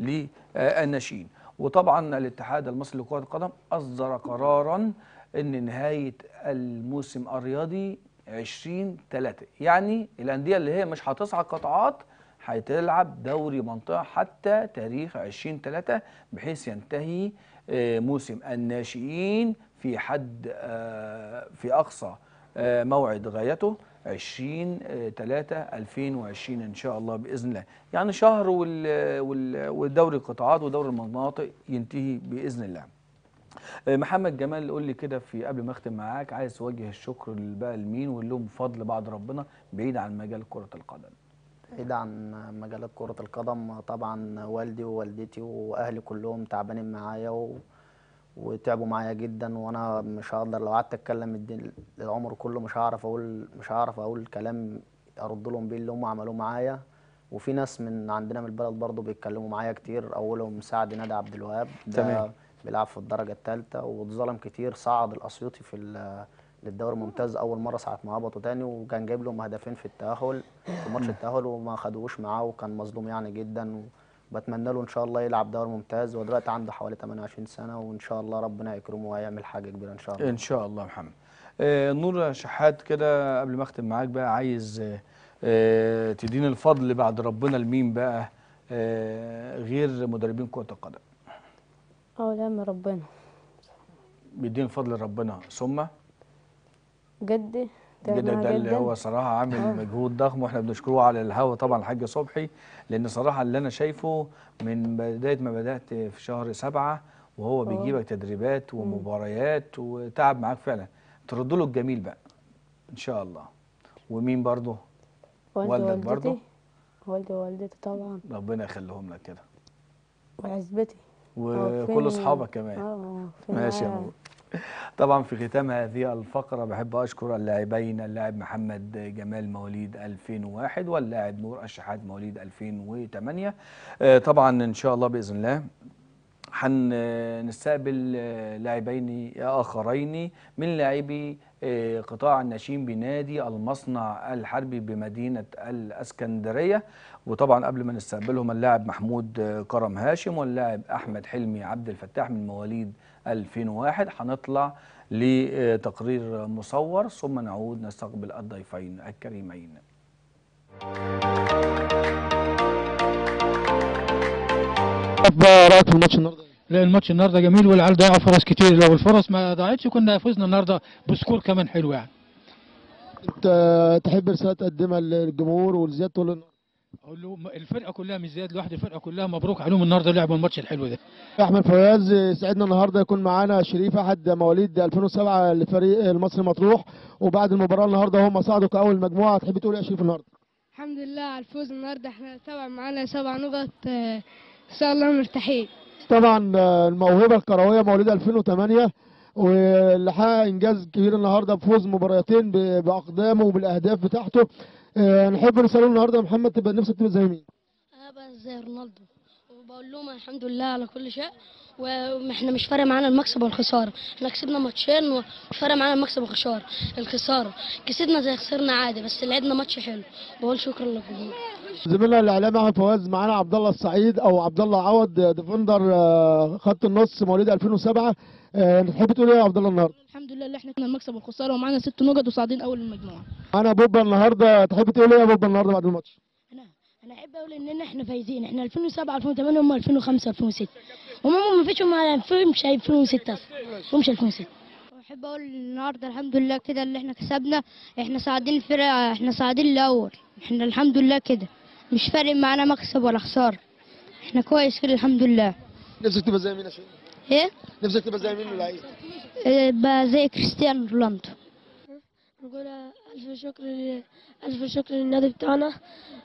[SPEAKER 1] للناشئين وطبعا الاتحاد المصري لكره القدم اصدر قرارا ان نهايه الموسم الرياضي 20 3 يعني الانديه اللي هي مش هتصعد قطاعات هتلعب دوري منطقه حتى تاريخ 20 3 بحيث ينتهي آه، موسم الناشئين في حد آه، في اقصى آه، موعد غايته 20 3 2020 ان شاء الله باذن الله يعني شهر وال- وال- والدوري القطاعات ودوري المناطق ينتهي باذن الله آه، محمد جمال قول لي كده في قبل ما اختم معاك عايز توجه الشكر بقى لمين وقول لهم فضل بعد ربنا بعيد عن مجال كرة القدم
[SPEAKER 2] بعيد عن مجالات كرة القدم طبعا والدي ووالدتي وأهلي كلهم تعبانين معايا و... وتعبوا معايا جدا وانا مش هقدر لو قعدت اتكلم الدين العمر كله مش هعرف اقول مش هعرف اقول كلام ارد لهم بيه اللي هم عملوه معايا وفي ناس من عندنا من البلد برضه بيتكلموا معايا كتير اولهم سعد نادي عبد الوهاب ده
[SPEAKER 1] تمام.
[SPEAKER 2] بيلعب في الدرجه الثالثه واتظلم كتير صعد الاسيوطي في ال- للدوري الممتاز اول مره ساعه ما هبطوا تاني وكان جايب لهم هدفين في التاهل في ماتش التاهل وما خدوش معاه وكان مظلوم يعني جدا وبتمنى له ان شاء الله يلعب دوري ممتاز ودلوقتي عنده حوالي 28 سنه وان شاء الله ربنا يكرمه ويعمل حاجه كبيره ان شاء الله
[SPEAKER 1] ان شاء الله محمد آه نور شحات كده قبل ما اختم معاك بقى عايز آه آه تديني الفضل بعد ربنا لمين بقى آه غير مدربين كرة القدم
[SPEAKER 3] أولا من ربنا
[SPEAKER 1] بيديني الفضل لربنا ثم
[SPEAKER 3] جدي
[SPEAKER 1] ده, ده,
[SPEAKER 3] تعبنا
[SPEAKER 1] ده اللي
[SPEAKER 3] جدا
[SPEAKER 1] هو صراحة عامل مجهود ضخم واحنا بنشكره على الهوا طبعا الحاج صبحي لأن صراحة اللي أنا شايفه من بداية ما بدأت في شهر سبعة وهو بيجيبك تدريبات ومباريات وتعب معاك فعلا ترد له الجميل بقى إن شاء الله ومين برضه
[SPEAKER 3] والدي
[SPEAKER 1] والدك برضه؟
[SPEAKER 3] ووالدتي والدي ووالدتي طبعا
[SPEAKER 1] ربنا يخليهم لك كده
[SPEAKER 3] وعزبتي
[SPEAKER 1] وكل
[SPEAKER 3] فين-
[SPEAKER 1] أصحابك كمان
[SPEAKER 3] اه في
[SPEAKER 1] ماشي يا
[SPEAKER 3] معايا-
[SPEAKER 1] أبو طبعا في ختام هذه الفقرة بحب أشكر اللاعبين اللاعب محمد جمال مواليد 2001 واللاعب نور الشحات مواليد 2008 آه، طبعا إن شاء الله بإذن الله هنستقبل آه، لاعبين آخرين من لاعبي آه، قطاع الناشئين بنادي المصنع الحربي بمدينة الأسكندرية وطبعا قبل ما نستقبلهم اللاعب محمود آه، كرم هاشم واللاعب أحمد حلمي عبد الفتاح من مواليد 2001 هنطلع لتقرير مصور ثم نعود نستقبل الضيفين الكريمين
[SPEAKER 6] طب رايك في الماتش النهارده
[SPEAKER 9] لا الماتش النهارده جميل والعيال ضيعوا فرص كتير لو الفرص ما ضاعتش كنا فزنا النهارده بسكور كمان حلو يعني
[SPEAKER 6] انت تحب رساله تقدمها للجمهور ولزياد تقول له
[SPEAKER 9] اقول له م- الفرقه كلها مش زياد لوحده الفرقه كلها مبروك عليهم النهارده لعبوا الماتش الحلو ده
[SPEAKER 6] احمد فواز سعدنا النهارده يكون معانا شريف احد مواليد 2007 لفريق المصري مطروح وبعد المباراه النهارده هم صعدوا كاول مجموعه تحب تقول ايه يا شريف النهارده
[SPEAKER 10] الحمد لله على الفوز النهارده احنا سبع معانا سبع نقط آه، ان شاء الله مرتاحين
[SPEAKER 6] طبعا آه، الموهبه الكرويه مواليد 2008 واللي حقق انجاز كبير النهارده بفوز مباراتين ب- باقدامه وبالاهداف بتاعته آه، نحب نساله النهارده يا محمد تبقى نفسك تبقى زي مين
[SPEAKER 10] انا بقى زي رونالدو وبقول لهم الحمد لله على كل شيء واحنا مش فارق معانا المكسب والخساره احنا كسبنا ماتشين ومش فارق معانا المكسب والخساره الخساره كسبنا زي خسرنا عادي بس لعبنا ماتش حلو بقول شكرا للجمهور
[SPEAKER 6] زميلنا الاعلامي احمد فواز معانا عبد الله السعيد او عبد الله عوض آه، ديفندر آه، خط النص مواليد 2007 آه، تحب تقول ايه يا عبد الله النهارده
[SPEAKER 10] الحمد لله اللي احنا كنا المكسب والخساره ومعانا ست نقط وصاعدين اول المجموعه
[SPEAKER 6] معانا بوبا النهارده تحب تقول ايه يا بوبا النهارده بعد الماتش
[SPEAKER 10] انا انا احب اقول ان احنا فايزين احنا 2007 2008 هم 2005 2006 هم ما فيش هم فيهمش 2006 اصلا فيهمش 2006
[SPEAKER 11] بحب اقول النهارده الحمد لله كده اللي احنا كسبنا احنا صاعدين الفرقه احنا صاعدين الاول احنا الحمد لله كده مش فارق معانا مكسب ولا خساره احنا كويس كده الحمد لله
[SPEAKER 6] نفسك تبقى زي مين يا شيخ
[SPEAKER 11] ايه
[SPEAKER 6] نفسك تبقى زي مين من اللعيبه
[SPEAKER 11] إيه، بقى زي كريستيانو رونالدو
[SPEAKER 10] نقول الف شكر الف شكر للنادي بتاعنا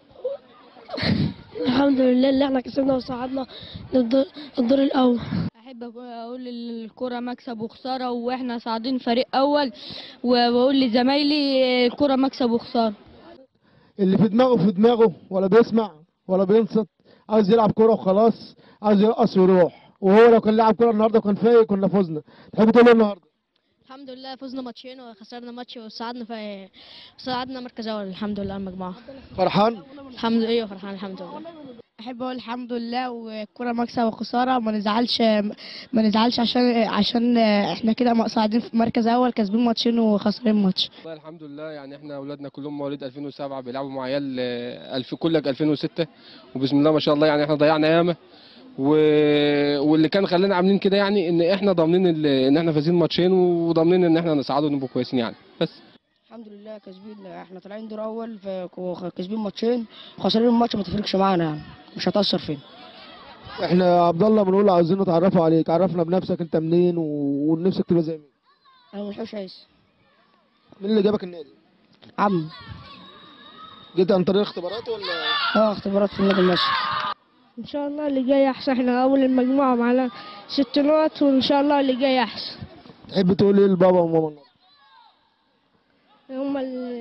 [SPEAKER 10] الحمد لله اللي احنا كسبنا وصعدنا للدور الدور الاول
[SPEAKER 11] احب اقول الكره مكسب وخساره واحنا صاعدين فريق اول وبقول لزمايلي الكره مكسب وخساره
[SPEAKER 6] اللي في دماغه في دماغه ولا بيسمع ولا بينصت عايز يلعب كوره وخلاص عايز يرقص ويروح وهو لو كان لعب كوره النهارده وكان فايق كنا فزنا تحب تقول ايه النهارده
[SPEAKER 11] الحمد لله فزنا ماتشين وخسرنا ماتش وصعدنا في صعدنا مركز اول الحمد لله المجموعه
[SPEAKER 6] فرحان
[SPEAKER 11] الحمد لله ايوه فرحان الحمد لله
[SPEAKER 10] احب اقول الحمد لله والكره مكسب وخساره ما نزعلش ما نزعلش عشان عشان احنا كده صاعدين في مركز اول كاسبين ماتشين وخسرين ماتش
[SPEAKER 12] والله الحمد لله يعني احنا اولادنا كلهم مواليد 2007 بيلعبوا مع عيال آه، الف كلك 2006 وبسم الله ما شاء الله يعني احنا ضيعنا ياما و... واللي كان خلانا عاملين كده يعني ان احنا ضامنين ال- ان احنا فايزين ماتشين وضامنين ان احنا نصعد ونبقوا كويسين يعني بس
[SPEAKER 13] الحمد لله كاسبين احنا طالعين دور اول ف- كاسبين ماتشين وخسرين الماتش ما تفرقش معانا يعني مش هتاثر فينا
[SPEAKER 6] احنا يا عبد الله بنقول عاوزين نتعرفوا عليك عرفنا بنفسك انت منين و... ونفسك تبقى زي مين
[SPEAKER 13] انا من الحوش عايز
[SPEAKER 6] مين اللي جابك النادي
[SPEAKER 13] عم
[SPEAKER 6] جيت عن طريق اختبارات ولا
[SPEAKER 13] اه اختبارات في النادي المصري
[SPEAKER 11] ان شاء الله اللي جاي احسن احنا اول المجموعه معانا ست نقط وان شاء الله اللي جاي احسن
[SPEAKER 6] تحب تقول ايه لبابا وماما النهاردة؟
[SPEAKER 11] هما اللي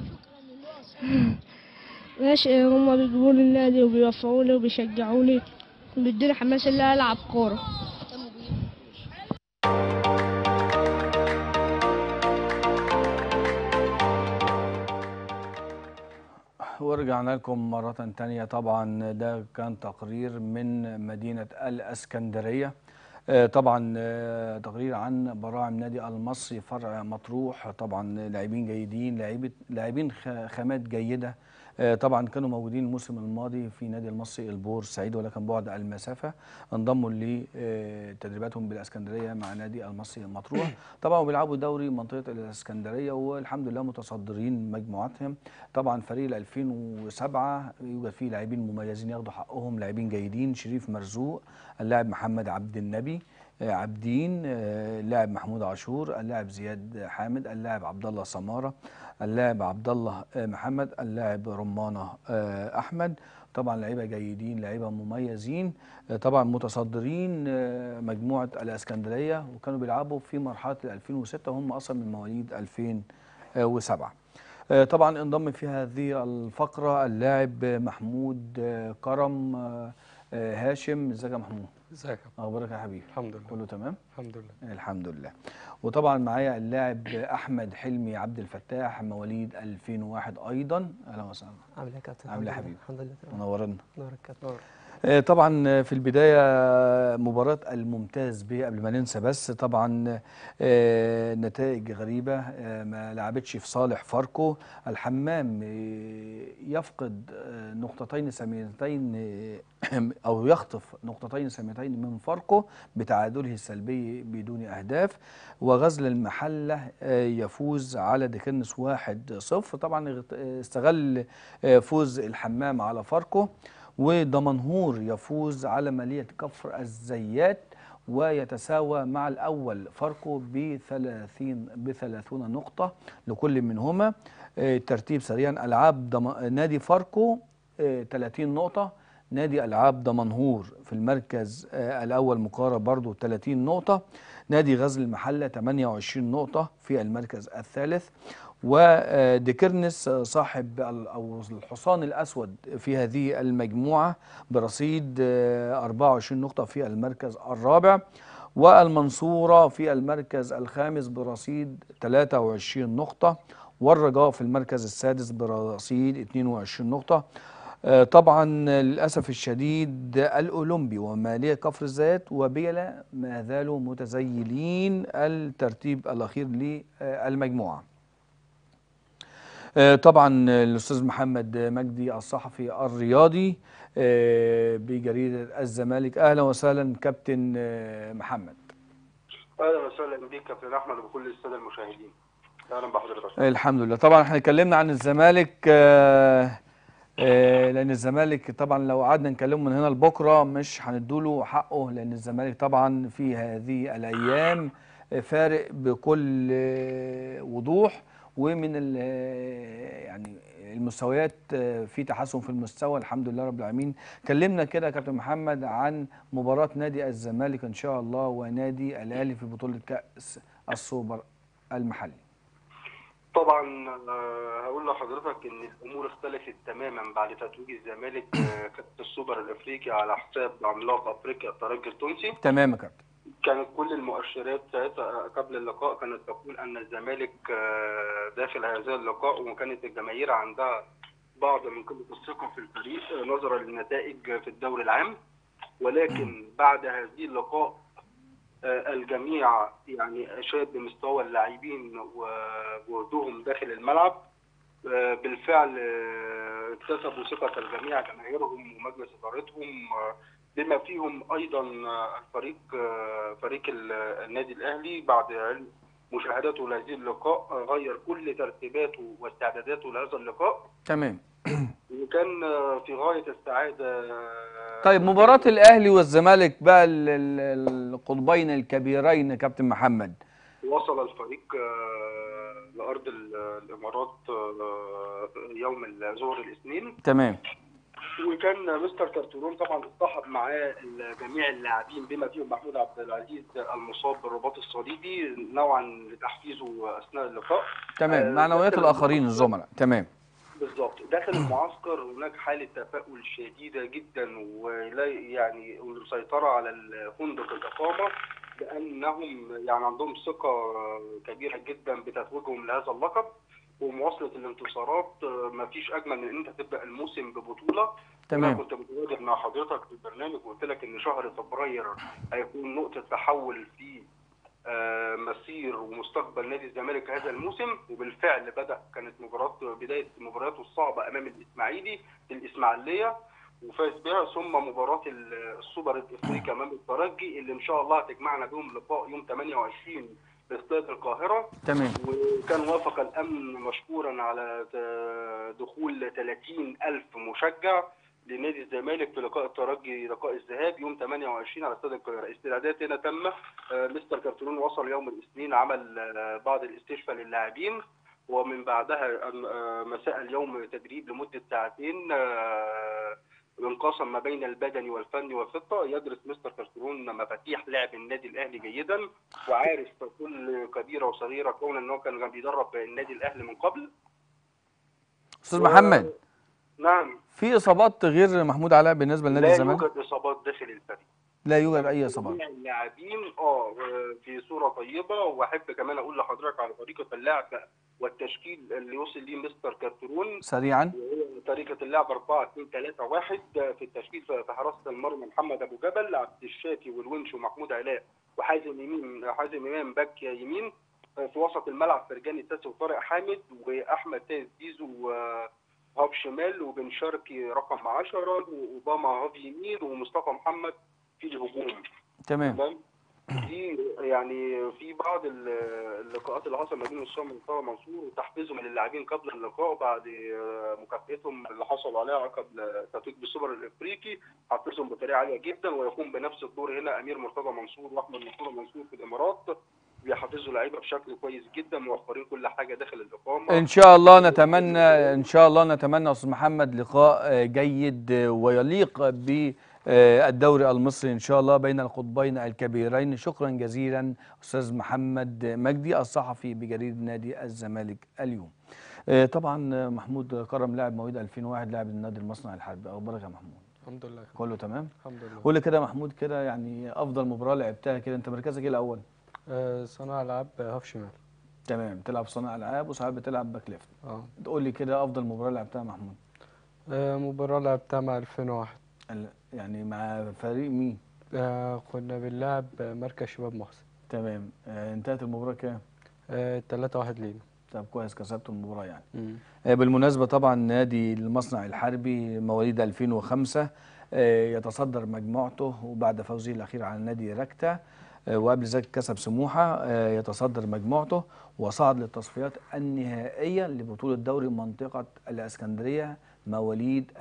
[SPEAKER 11] ماشي هما بيجيبوني النادي وبيوفقوني وبيشجعوني بيدوني حماس اللي أنا العب كوره
[SPEAKER 1] ورجعنا لكم مرة تانية طبعا ده كان تقرير من مدينة الأسكندرية آه، طبعا آه، تقرير عن براعم نادي المصري فرع مطروح طبعا لاعبين جيدين لاعيبة لاعبين خ- خامات جيدة آه، طبعا كانوا موجودين الموسم الماضي في نادي المصري البورسعيد ولكن بعد المسافة انضموا لتدريباتهم بالاسكندرية مع نادي المصري المطروح طبعا بيلعبوا دوري منطقة الاسكندرية والحمد لله متصدرين مجموعتهم طبعا فريق ال 2007 يوجد فيه لاعبين مميزين ياخدوا حقهم لاعبين جيدين شريف مرزوق اللاعب محمد عبد النبي آه، عابدين آه، اللاعب محمود عاشور اللاعب زياد حامد اللاعب عبد الله سماره اللاعب عبد الله آه، محمد اللاعب رمانه آه، احمد طبعا لعيبه جيدين لعيبه مميزين آه، طبعا متصدرين آه، مجموعه الاسكندريه وكانوا بيلعبوا في مرحله ال 2006 وهم اصلا من مواليد 2007 آه، طبعا انضم في هذه الفقره اللاعب محمود آه، كرم آه، آه، هاشم ازيك يا محمود
[SPEAKER 14] ازيك
[SPEAKER 1] اخبارك يا حبيبي
[SPEAKER 14] الحمد لله
[SPEAKER 1] كله تمام
[SPEAKER 14] الحمد لله
[SPEAKER 1] الحمد لله وطبعا معايا اللاعب احمد حلمي عبد الفتاح مواليد 2001 ايضا اهلا وسهلا
[SPEAKER 14] عامل ايه يا كابتن
[SPEAKER 1] عامل ايه يا
[SPEAKER 14] الحمد لله.
[SPEAKER 1] حبيبي
[SPEAKER 14] الحمد لله تمام
[SPEAKER 1] منورنا
[SPEAKER 14] نورك كابتن نور
[SPEAKER 1] آه، طبعا في البداية مباراة الممتاز به قبل ما ننسى بس طبعا آه، نتائج غريبة آه، ما لعبتش في صالح فاركو الحمام آه، يفقد آه، نقطتين ساميتين آه، أو يخطف نقطتين ساميتين من فاركو بتعادله السلبي بدون أهداف وغزل المحلة آه، يفوز على ديكنس 1-0 طبعا اغت- استغل آه، فوز الحمام على فاركو ودمنهور يفوز على مالية كفر الزيات ويتساوى مع الأول فاركو ب 30 ب 30 نقطة لكل منهما آه، ترتيب سريعا ألعاب دم... نادي فاركو آه، 30 نقطة نادي ألعاب دمنهور في المركز آه، الأول مقارب برضو 30 نقطة نادي غزل المحلة 28 نقطة في المركز الثالث وديكرنس صاحب ال- أو الحصان الأسود في هذه المجموعة برصيد آه، 24 نقطة في المركز الرابع والمنصورة في المركز الخامس برصيد 23 نقطة والرجاء في المركز السادس برصيد 22 نقطة آه، طبعا للأسف الشديد الأولمبي ومالية كفر الزيات وبيلا ما زالوا متزيلين الترتيب الأخير للمجموعة آه، طبعا الأستاذ محمد مجدي الصحفي الرياضي آه، بجريدة الزمالك أهلا وسهلا كابتن آه، محمد
[SPEAKER 15] اهلا وسهلا بيك كابتن احمد وبكل الساده المشاهدين اهلا بحضرتك
[SPEAKER 1] الحمد لله طبعا احنا اتكلمنا عن الزمالك آه، آه، لان الزمالك طبعا لو قعدنا نكلمه من هنا لبكره مش هندوله حقه لان الزمالك طبعا في هذه الايام آه، فارق بكل آه، وضوح ومن ال- آه، يعني المستويات آه، في تحسن في المستوى الحمد لله رب العالمين كلمنا كده يا كابتن محمد عن مباراة نادي الزمالك ان شاء الله ونادي الاهلي في بطولة كأس السوبر المحلي
[SPEAKER 15] طبعا آه، هقول لحضرتك ان الامور اختلفت تماما بعد تتويج الزمالك آه، كاس السوبر الافريقي على حساب عملاق افريقيا الترجي التونسي
[SPEAKER 1] تمام يا كابتن
[SPEAKER 15] كانت كل المؤشرات ساعتها قبل اللقاء كانت تقول ان الزمالك آه، داخل هذا اللقاء وكانت الجماهير عندها بعض من قله الثقه في الفريق آه، نظرا للنتائج في الدوري العام ولكن بعد هذه اللقاء آه، الجميع يعني اشاد بمستوى اللاعبين وجهدهم داخل الملعب آه، بالفعل آه، اكتسبوا ثقة الجميع جماهيرهم ومجلس إدارتهم آه، بما فيهم أيضا آه، الفريق آه، فريق ال- النادي الأهلي بعد علم مشاهدته لهذه اللقاء آه، غير كل ترتيباته واستعداداته لهذا اللقاء
[SPEAKER 1] تمام
[SPEAKER 15] وكان آه، في غاية السعادة آه،
[SPEAKER 1] طيب مباراة الأهلي والزمالك بقى ال- ال- القطبين الكبيرين يا كابتن محمد
[SPEAKER 15] وصل الفريق آه، لأرض ال- الإمارات آه، يوم الظهر الاثنين
[SPEAKER 1] تمام
[SPEAKER 15] وكان مستر كارتورون طبعا اصطحب معاه جميع اللاعبين بما فيهم محمود عبد العزيز المصاب بالرباط الصليبي نوعا لتحفيزه اثناء اللقاء
[SPEAKER 1] تمام
[SPEAKER 15] آه،
[SPEAKER 1] معنويات
[SPEAKER 15] داخل
[SPEAKER 1] الاخرين الزملاء تمام
[SPEAKER 15] بالظبط داخل المعسكر هناك حاله تفاؤل شديده جدا ولا يعني والمسيطره على فندق الاقامه بانهم يعني عندهم ثقه كبيره جدا بتتويجهم لهذا اللقب ومواصله الانتصارات ما فيش اجمل من ان انت تبدا الموسم ببطوله
[SPEAKER 1] تمام.
[SPEAKER 15] انا كنت متواجد مع حضرتك في البرنامج وقلت لك ان شهر فبراير هيكون نقطه تحول في آه، مسير ومستقبل نادي الزمالك هذا الموسم وبالفعل بدا كانت مباراه بدايه مبارياته الصعبه امام الاسماعيلي في الاسماعيليه وفاز بها ثم مباراه ال- السوبر الافريقي امام الترجي اللي ان شاء الله هتجمعنا بهم لقاء يوم 28 في استاد القاهره
[SPEAKER 1] تمام
[SPEAKER 15] وكان وافق الامن مشكورا على ت- دخول 30 الف مشجع لنادي الزمالك في لقاء الترجي لقاء الذهاب يوم 28 على استاد القاهره استعدادات هنا تامه آه، مستر كارترون وصل يوم الاثنين عمل آه، بعض الاستشفاء للاعبين ومن بعدها آه، مساء اليوم تدريب لمده ساعتين آه، انقسم ما بين البدني والفني والخطه يدرس مستر كارترون مفاتيح لعب النادي الاهلي جيدا وعارف كل كبيره وصغيره كون ان هو كان بيدرب النادي الاهلي من قبل
[SPEAKER 1] استاذ محمد
[SPEAKER 15] نعم
[SPEAKER 1] في اصابات غير محمود علاء بالنسبه لنادي
[SPEAKER 15] لا
[SPEAKER 1] الزمالك
[SPEAKER 15] يوجد اصابات داخل الفريق
[SPEAKER 1] لا يوجد اي اصابات
[SPEAKER 15] جميع اللاعبين اه في صوره طيبه واحب كمان اقول لحضرتك على طريقه اللعب والتشكيل اللي وصل ليه مستر كارترون
[SPEAKER 1] سريعا
[SPEAKER 15] وهو طريقه اللعب 4 2 3 1 في التشكيل في في حراسه المرمى محمد ابو جبل عبد الشافي والونش ومحمود علاء وحازم يمين حازم امام باك يمين في وسط الملعب فرجاني تاسي وطارق حامد واحمد تاز زيزو وهاب شمال وبن شرقي رقم 10 واوباما هاف يمين ومصطفى محمد في الهجوم
[SPEAKER 1] تمام
[SPEAKER 15] تمام في يعني في بعض ال- اللقاءات اللي حصل ما بين اسامه ومصطفى منصور وتحفيزهم للاعبين قبل اللقاء بعد آه، مكافئتهم اللي حصلوا عليها عقب التتويج بالسوبر الافريقي حفزهم بطريقه عاليه جدا ويقوم بنفس الدور هنا امير مرتضى منصور واحمد مرتضى منصور في الامارات بيحفزوا لعيبه بشكل كويس جدا موفرين كل حاجه داخل الاقامه
[SPEAKER 1] ان شاء الله نتمنى ان شاء الله نتمنى استاذ محمد لقاء آه، جيد آه، ويليق بالدوري المصري ان شاء الله بين القطبين الكبيرين شكرا جزيلا استاذ محمد مجدي الصحفي بجريده نادي الزمالك اليوم آه، طبعا آه، محمود كرم لاعب مواليد 2001 لاعب النادي المصنع الحربي اخبارك يا محمود
[SPEAKER 12] الحمد لله
[SPEAKER 1] كله تمام
[SPEAKER 12] الحمد لله
[SPEAKER 1] قول لي كده يا محمود كده يعني افضل مباراه لعبتها كده انت مركزك ايه الاول
[SPEAKER 12] آه، صانع العاب هاف شمال
[SPEAKER 1] تمام تلعب صانع العاب وساعات بتلعب باك ليفت
[SPEAKER 12] اه
[SPEAKER 1] تقول لي كده افضل مباراه لعبتها يا محمود
[SPEAKER 12] آه، مباراة لعبتها مع 2001
[SPEAKER 1] ال- يعني مع فريق مين
[SPEAKER 12] آه، كنا بنلعب مركز شباب محسن
[SPEAKER 1] تمام آه انتهت المباراه كام
[SPEAKER 12] آه، 3 واحد لينا
[SPEAKER 1] طب كويس كسبت المباراه يعني
[SPEAKER 12] مم.
[SPEAKER 1] آه بالمناسبه طبعا نادي المصنع الحربي مواليد 2005 آه يتصدر مجموعته وبعد فوزه الاخير على نادي ركتا آه وقبل ذلك كسب سموحه آه يتصدر مجموعته وصعد للتصفيات النهائيه لبطوله دوري منطقه الاسكندريه مواليد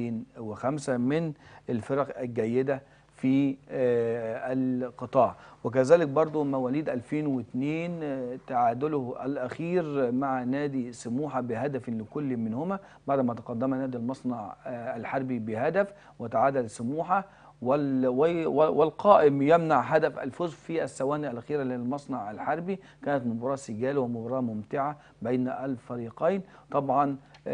[SPEAKER 1] 2005 من الفرق الجيده في آه، القطاع وكذلك برضو مواليد 2002 آه، تعادله الأخير مع نادي سموحة بهدف لكل منهما بعد ما تقدم نادي المصنع آه، الحربي بهدف وتعادل سموحة وال- وي- والقائم يمنع هدف الفوز في الثواني الأخيرة للمصنع الحربي كانت مباراة سجال ومباراة ممتعة بين الفريقين طبعا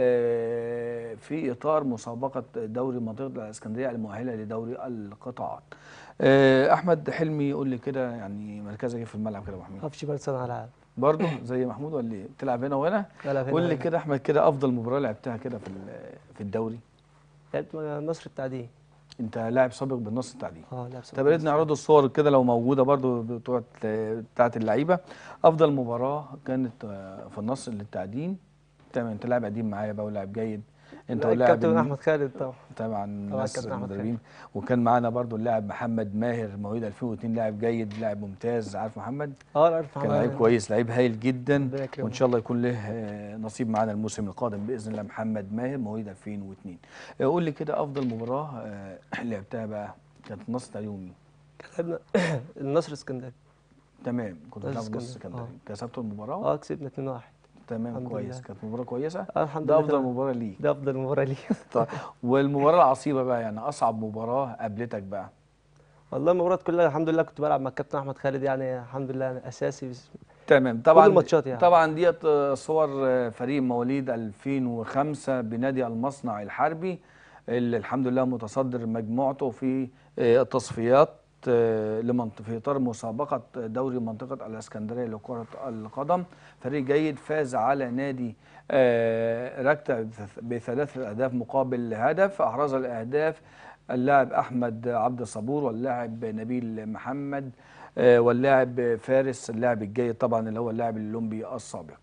[SPEAKER 1] آه، في إطار مسابقة دوري منطقة الإسكندرية المؤهلة لدوري القطاعات آه، أحمد حلمي يقول لي كده يعني مركزك إيه في الملعب كده يا أبو حميد
[SPEAKER 14] هاف شمال صانع العاب
[SPEAKER 1] برضه زي محمود ولا ايه بتلعب هنا وهنا
[SPEAKER 14] بلعب هنا
[SPEAKER 1] قول لي
[SPEAKER 14] وهنا.
[SPEAKER 1] كده احمد كده افضل مباراه لعبتها كده في ال- في الدوري
[SPEAKER 14] لعبت مع نصر التعدين
[SPEAKER 1] انت لاعب سابق بالنص التعدين
[SPEAKER 14] اه لاعب سابق
[SPEAKER 1] طب يا ريت نعرض الصور كده لو موجوده برضو بتوع بتاعت اللعيبه افضل مباراه كانت آه، في النصر للتعدين تمام انت لاعب قديم معايا بقى ولاعب جيد انت
[SPEAKER 14] لا،
[SPEAKER 1] ولاعب
[SPEAKER 14] الكابتن
[SPEAKER 1] الم-
[SPEAKER 14] احمد خالد طبعا
[SPEAKER 1] طبعا الناس
[SPEAKER 14] الكابتن أحمد
[SPEAKER 1] المدربين وكان معانا برضو اللاعب محمد ماهر مواليد 2002 لاعب جيد لاعب ممتاز عارف محمد
[SPEAKER 14] اه لا عارف
[SPEAKER 1] كان
[SPEAKER 14] محمد
[SPEAKER 1] لعيب
[SPEAKER 14] ماهر.
[SPEAKER 1] كويس لعيب هايل جدا
[SPEAKER 14] ربنا يكرمه.
[SPEAKER 1] وان شاء الله يكون له آه، نصيب معانا الموسم القادم باذن الله محمد ماهر مواليد 2002 آه، قول لي كده افضل مباراه آه، لعبتها بقى كانت نص اليوم مين
[SPEAKER 14] كان لعبنا النصر اسكندري
[SPEAKER 1] تمام كنت
[SPEAKER 14] نصر
[SPEAKER 1] بتلعب نص
[SPEAKER 14] اسكندري،
[SPEAKER 1] اسكندري كسبتوا المباراه
[SPEAKER 14] اه كسبنا 2-1
[SPEAKER 1] تمام
[SPEAKER 14] الحمد
[SPEAKER 1] كويس
[SPEAKER 14] لله.
[SPEAKER 1] كانت مباراه كويسه
[SPEAKER 14] آه، الحمد
[SPEAKER 1] ده
[SPEAKER 14] لله
[SPEAKER 1] افضل
[SPEAKER 14] تمام.
[SPEAKER 1] مباراه ليك
[SPEAKER 14] ده افضل مباراه لي
[SPEAKER 1] طيب والمباراه العصيبه بقى يعني اصعب مباراه قابلتك بقى
[SPEAKER 14] والله المباريات كلها الحمد لله كنت بلعب مع الكابتن احمد خالد يعني الحمد لله يعني اساسي بس
[SPEAKER 1] تمام طبعا
[SPEAKER 14] الماتشات يعني.
[SPEAKER 1] طبعا ديت آه، صور آه، فريق مواليد 2005 بنادي المصنع الحربي اللي الحمد لله متصدر مجموعته في آه، التصفيات آه، لمنط- في اطار مسابقه دوري منطقه الاسكندريه لكره القدم فريق جيد فاز على نادي آه، ركتة بثلاثه اهداف مقابل هدف احرز الاهداف اللاعب احمد عبد الصبور واللاعب نبيل محمد آه، واللاعب فارس اللاعب الجيد طبعا اللي هو اللاعب اللومبي السابق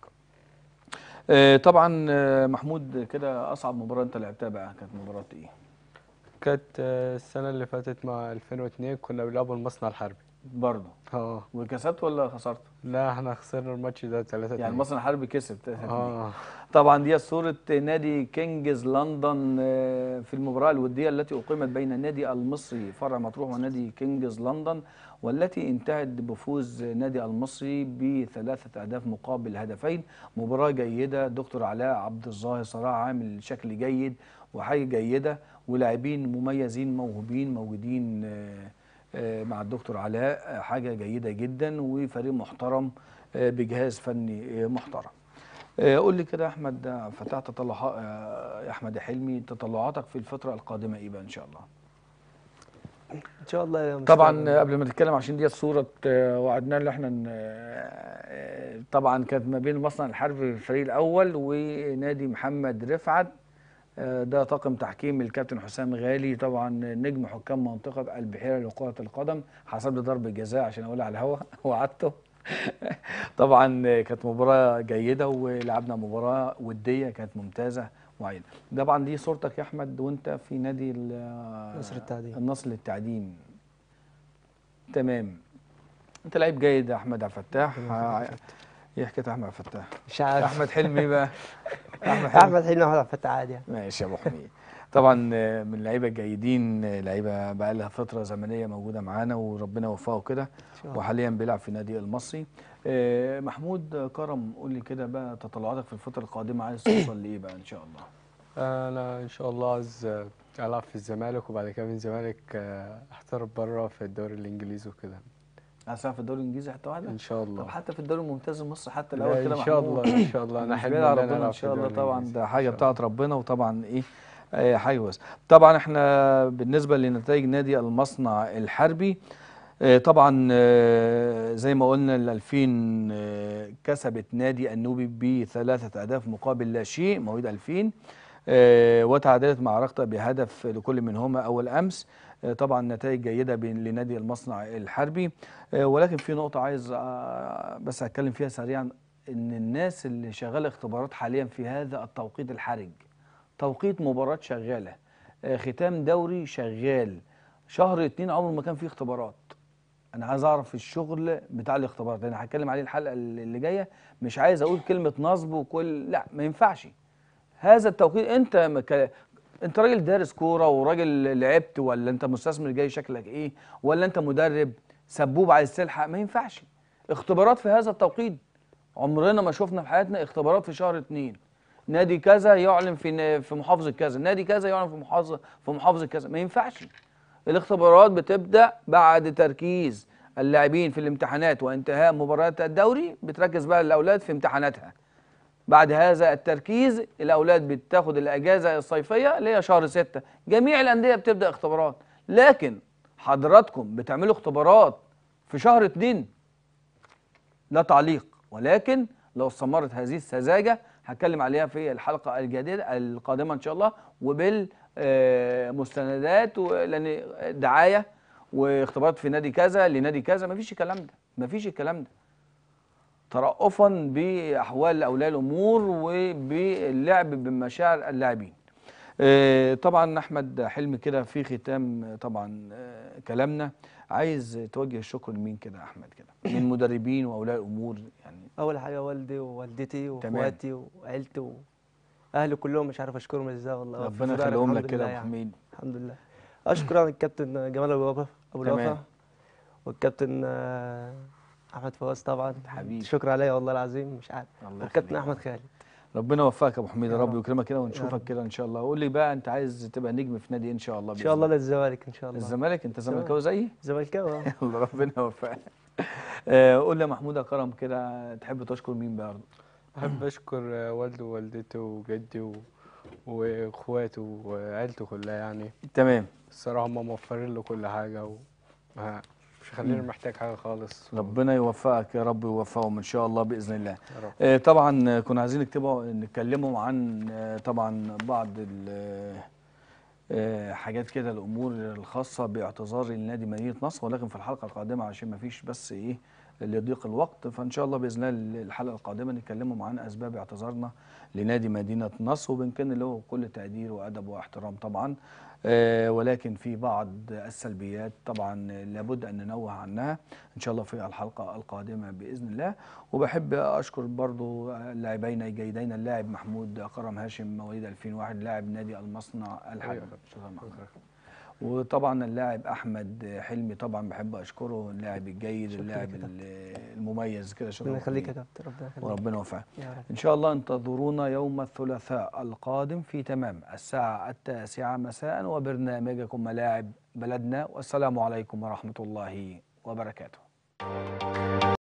[SPEAKER 1] آه، طبعا آه، محمود كده اصعب مباراه انت لعبتها بقى كانت مباراه ايه
[SPEAKER 16] كانت آه، السنة اللي فاتت مع 2002 كنا بنلعبوا المصنع الحربي
[SPEAKER 1] برضه
[SPEAKER 16] اه
[SPEAKER 1] وكسبت ولا خسرت
[SPEAKER 16] لا احنا خسرنا الماتش ده 3
[SPEAKER 1] يعني المصري الحربي كسب 3
[SPEAKER 16] اه
[SPEAKER 1] طبعا دي صورة نادي كينجز لندن آه، في المباراة الودية التي أقيمت بين النادي المصري فرع مطروح ونادي كينجز لندن والتي انتهت بفوز نادي المصري بثلاثة أهداف مقابل هدفين مباراة جيدة دكتور علاء عبد الظاهر صراحة عامل شكل جيد وحاجة جيدة ولاعبين مميزين موهوبين موجودين آه، آه، مع الدكتور علاء آه، حاجة جيدة جدا وفريق محترم آه، بجهاز فني آه، محترم آه، قول لي كده يا احمد آه، فتح تطلعات يا احمد يا حلمي تطلعاتك في الفتره القادمه ايه بقى ان شاء الله
[SPEAKER 14] ان شاء الله يا
[SPEAKER 1] طبعا
[SPEAKER 14] مستر.
[SPEAKER 1] آه، قبل ما نتكلم عشان دي صوره آه، وعدنا ان احنا ن- آه، طبعا كانت ما بين المصنع الحربي الفريق الاول ونادي محمد رفعت آه، ده طاقم تحكيم الكابتن حسام غالي طبعا نجم حكام منطقه البحيره لكره القدم حسب لي ضربه جزاء عشان اقول على الهوا وعدته طبعا آه، كانت مباراه جيده ولعبنا مباراه وديه كانت ممتازه وعينه طبعا دي صورتك يا احمد وانت في نادي ال-
[SPEAKER 14] نصر التعدين.
[SPEAKER 1] النصر للتعدين تمام انت لعيب جيد يا احمد عبد الفتاح ع- ايه حكايه احمد عبد الفتاح
[SPEAKER 14] مش عارف
[SPEAKER 1] احمد حلمي بقى احمد حلمي
[SPEAKER 14] احمد حلمي احمد فتح عادي يعني
[SPEAKER 1] ماشي يا ابو حميد طبعا آه، من اللعيبه الجيدين آه، لعيبه بقى لها فتره زمنيه موجوده معانا وربنا يوفقه كده
[SPEAKER 14] شاء الله.
[SPEAKER 1] وحاليا بيلعب في النادي المصري آه، محمود كرم قول لي كده بقى تطلعاتك في الفتره القادمه عايز توصل لايه بقى ان شاء الله
[SPEAKER 16] انا ان شاء الله عايز آه، العب في الزمالك وبعد كده من الزمالك آه، احترف بره في الدوري الانجليزي وكده
[SPEAKER 1] عايز تلعب في الدوري الانجليزي حتى واحده
[SPEAKER 16] ان شاء الله
[SPEAKER 1] طب حتى في الدوري الممتاز المصري حتى
[SPEAKER 16] لا،
[SPEAKER 1] الاول كده
[SPEAKER 16] ان شاء
[SPEAKER 1] محمود.
[SPEAKER 16] الله ان شاء الله انا
[SPEAKER 1] مش
[SPEAKER 16] احب
[SPEAKER 1] بعيد
[SPEAKER 16] ان
[SPEAKER 1] على
[SPEAKER 16] انا
[SPEAKER 1] ربنا
[SPEAKER 16] العب
[SPEAKER 1] ان
[SPEAKER 16] في
[SPEAKER 1] شاء الله
[SPEAKER 16] الدوري
[SPEAKER 1] طبعا
[SPEAKER 16] الإنجليزي.
[SPEAKER 1] ده حاجه
[SPEAKER 16] إن شاء
[SPEAKER 1] بتاعت ربنا وطبعا ايه آه، حاجه بس طبعا احنا بالنسبه لنتائج نادي المصنع الحربي آه، طبعا آه، زي ما قلنا ال 2000 آه، كسبت نادي النوبي بثلاثه اهداف مقابل لا شيء مواليد 2000 آه، وتعادلت مع رقطة بهدف لكل منهما أول أمس آه، طبعا نتائج جيدة بين لنادي المصنع الحربي آه، ولكن في نقطة عايز آه، بس أتكلم فيها سريعا إن الناس اللي شغالة اختبارات حاليا في هذا التوقيت الحرج توقيت مباراة شغالة آه، ختام دوري شغال شهر اتنين عمره ما كان فيه اختبارات انا عايز اعرف الشغل بتاع الاختبارات انا هتكلم عليه الحلقه اللي جايه مش عايز اقول كلمه نصب وكل لا ما ينفعش هذا التوقيت انت مك... انت راجل دارس كوره وراجل لعبت ولا انت مستثمر جاي شكلك ايه ولا انت مدرب سبوب عايز تلحق ما ينفعش اختبارات في هذا التوقيت عمرنا ما شفنا في حياتنا اختبارات في شهر اتنين نادي كذا يعلن في في محافظه كذا نادي كذا يعلن في محافظه في محافظه كذا ما ينفعش الاختبارات بتبدا بعد تركيز اللاعبين في الامتحانات وانتهاء مباريات الدوري بتركز بقى الاولاد في امتحاناتها بعد هذا التركيز الاولاد بتاخد الاجازه الصيفيه اللي هي شهر ستة جميع الانديه بتبدا اختبارات لكن حضراتكم بتعملوا اختبارات في شهر اتنين لا تعليق ولكن لو استمرت هذه السذاجه هتكلم عليها في الحلقه الجديده القادمه ان شاء الله وبالمستندات لان دعايه واختبارات في نادي كذا لنادي كذا مفيش الكلام ده مفيش الكلام ده ترأفا بأحوال أولياء الأمور وباللعب بمشاعر اللاعبين آه، طبعا أحمد حلمي كده في ختام طبعا آه، كلامنا عايز توجه الشكر لمين كده يا أحمد كده من مدربين وأولياء الأمور يعني
[SPEAKER 14] اول حاجه والدي ووالدتي
[SPEAKER 1] تمام.
[SPEAKER 14] واخواتي وعيلتي واهلي كلهم مش عارف اشكرهم ازاي والله
[SPEAKER 1] ربنا
[SPEAKER 14] في ظهري
[SPEAKER 1] يخليهم
[SPEAKER 14] الحمد
[SPEAKER 1] لك كده
[SPEAKER 14] لله
[SPEAKER 1] يا أبو
[SPEAKER 14] يعني.
[SPEAKER 1] حميد
[SPEAKER 14] الحمد لله اشكر يعني الكابتن جمال ابو وفا ابو
[SPEAKER 1] تمام.
[SPEAKER 14] الوفا والكابتن آه، احمد فواز طبعا
[SPEAKER 1] حبيبي.
[SPEAKER 14] شكرا عليا والله العظيم مش عارف
[SPEAKER 1] الله
[SPEAKER 14] والكابتن
[SPEAKER 1] يخليك.
[SPEAKER 14] احمد خالد
[SPEAKER 1] ربنا يوفقك يا ابو حميد يا
[SPEAKER 14] يا
[SPEAKER 1] رب
[SPEAKER 14] رب.
[SPEAKER 1] ويكرمك كده
[SPEAKER 14] يا
[SPEAKER 1] ونشوفك
[SPEAKER 14] رب.
[SPEAKER 1] كده ان شاء الله قول لي بقى انت عايز تبقى نجم في نادي إيه ان شاء الله
[SPEAKER 14] ان
[SPEAKER 1] بإذن
[SPEAKER 14] شاء الله
[SPEAKER 1] الله
[SPEAKER 14] للزمالك ان شاء الله
[SPEAKER 1] الزمالك انت
[SPEAKER 14] الزمالك.
[SPEAKER 1] زملكاوي زيي
[SPEAKER 14] زملكاوي اه
[SPEAKER 1] يلا ربنا يوفقك آه، قول لي يا محمود يا كرم كده تحب تشكر مين برضه
[SPEAKER 16] بحب اشكر والده ووالدته وجدي و... واخواته وعيلته كلها يعني
[SPEAKER 1] تمام
[SPEAKER 16] الصراحه هم موفرين له كل حاجه و... ما- مش خليني
[SPEAKER 1] مم.
[SPEAKER 16] محتاج حاجه خالص
[SPEAKER 1] ربنا يوفقك يا رب ويوفقهم ان شاء الله باذن الله
[SPEAKER 16] يا رب.
[SPEAKER 1] آه، طبعا آه، كنا عايزين نكتبوا نتكلموا عن آه، طبعا بعض ال- آه، حاجات كده الامور الخاصه باعتذار لنادي مدينه نصر ولكن في الحلقه القادمه عشان ما فيش بس ايه لضيق الوقت فان شاء الله باذن الله الحلقه القادمه نتكلموا عن اسباب اعتذارنا لنادي مدينه نصر وبنكن له كل تقدير وادب واحترام طبعا آه، ولكن في بعض السلبيات طبعا لابد ان ننوه عنها ان شاء الله في الحلقه القادمه باذن الله وبحب اشكر برضو اللاعبين الجيدين اللاعب محمود كرم هاشم مواليد 2001 لاعب نادي المصنع الحربي
[SPEAKER 16] أيوة.
[SPEAKER 1] شكرا محمود. وطبعا اللاعب احمد حلمي طبعا بحب اشكره اللاعب الجيد
[SPEAKER 14] شكرا
[SPEAKER 1] اللاعب
[SPEAKER 14] يا كابتن.
[SPEAKER 1] المميز كده شكرا
[SPEAKER 14] ربنا يخليك يا
[SPEAKER 1] ليك.
[SPEAKER 14] كابتن ربنا يخليك
[SPEAKER 1] وربنا يوفقك
[SPEAKER 14] يا رب
[SPEAKER 1] ان شاء الله انتظرونا يوم الثلاثاء القادم في تمام الساعه التاسعه مساء وبرنامجكم ملاعب بلدنا والسلام عليكم ورحمه الله وبركاته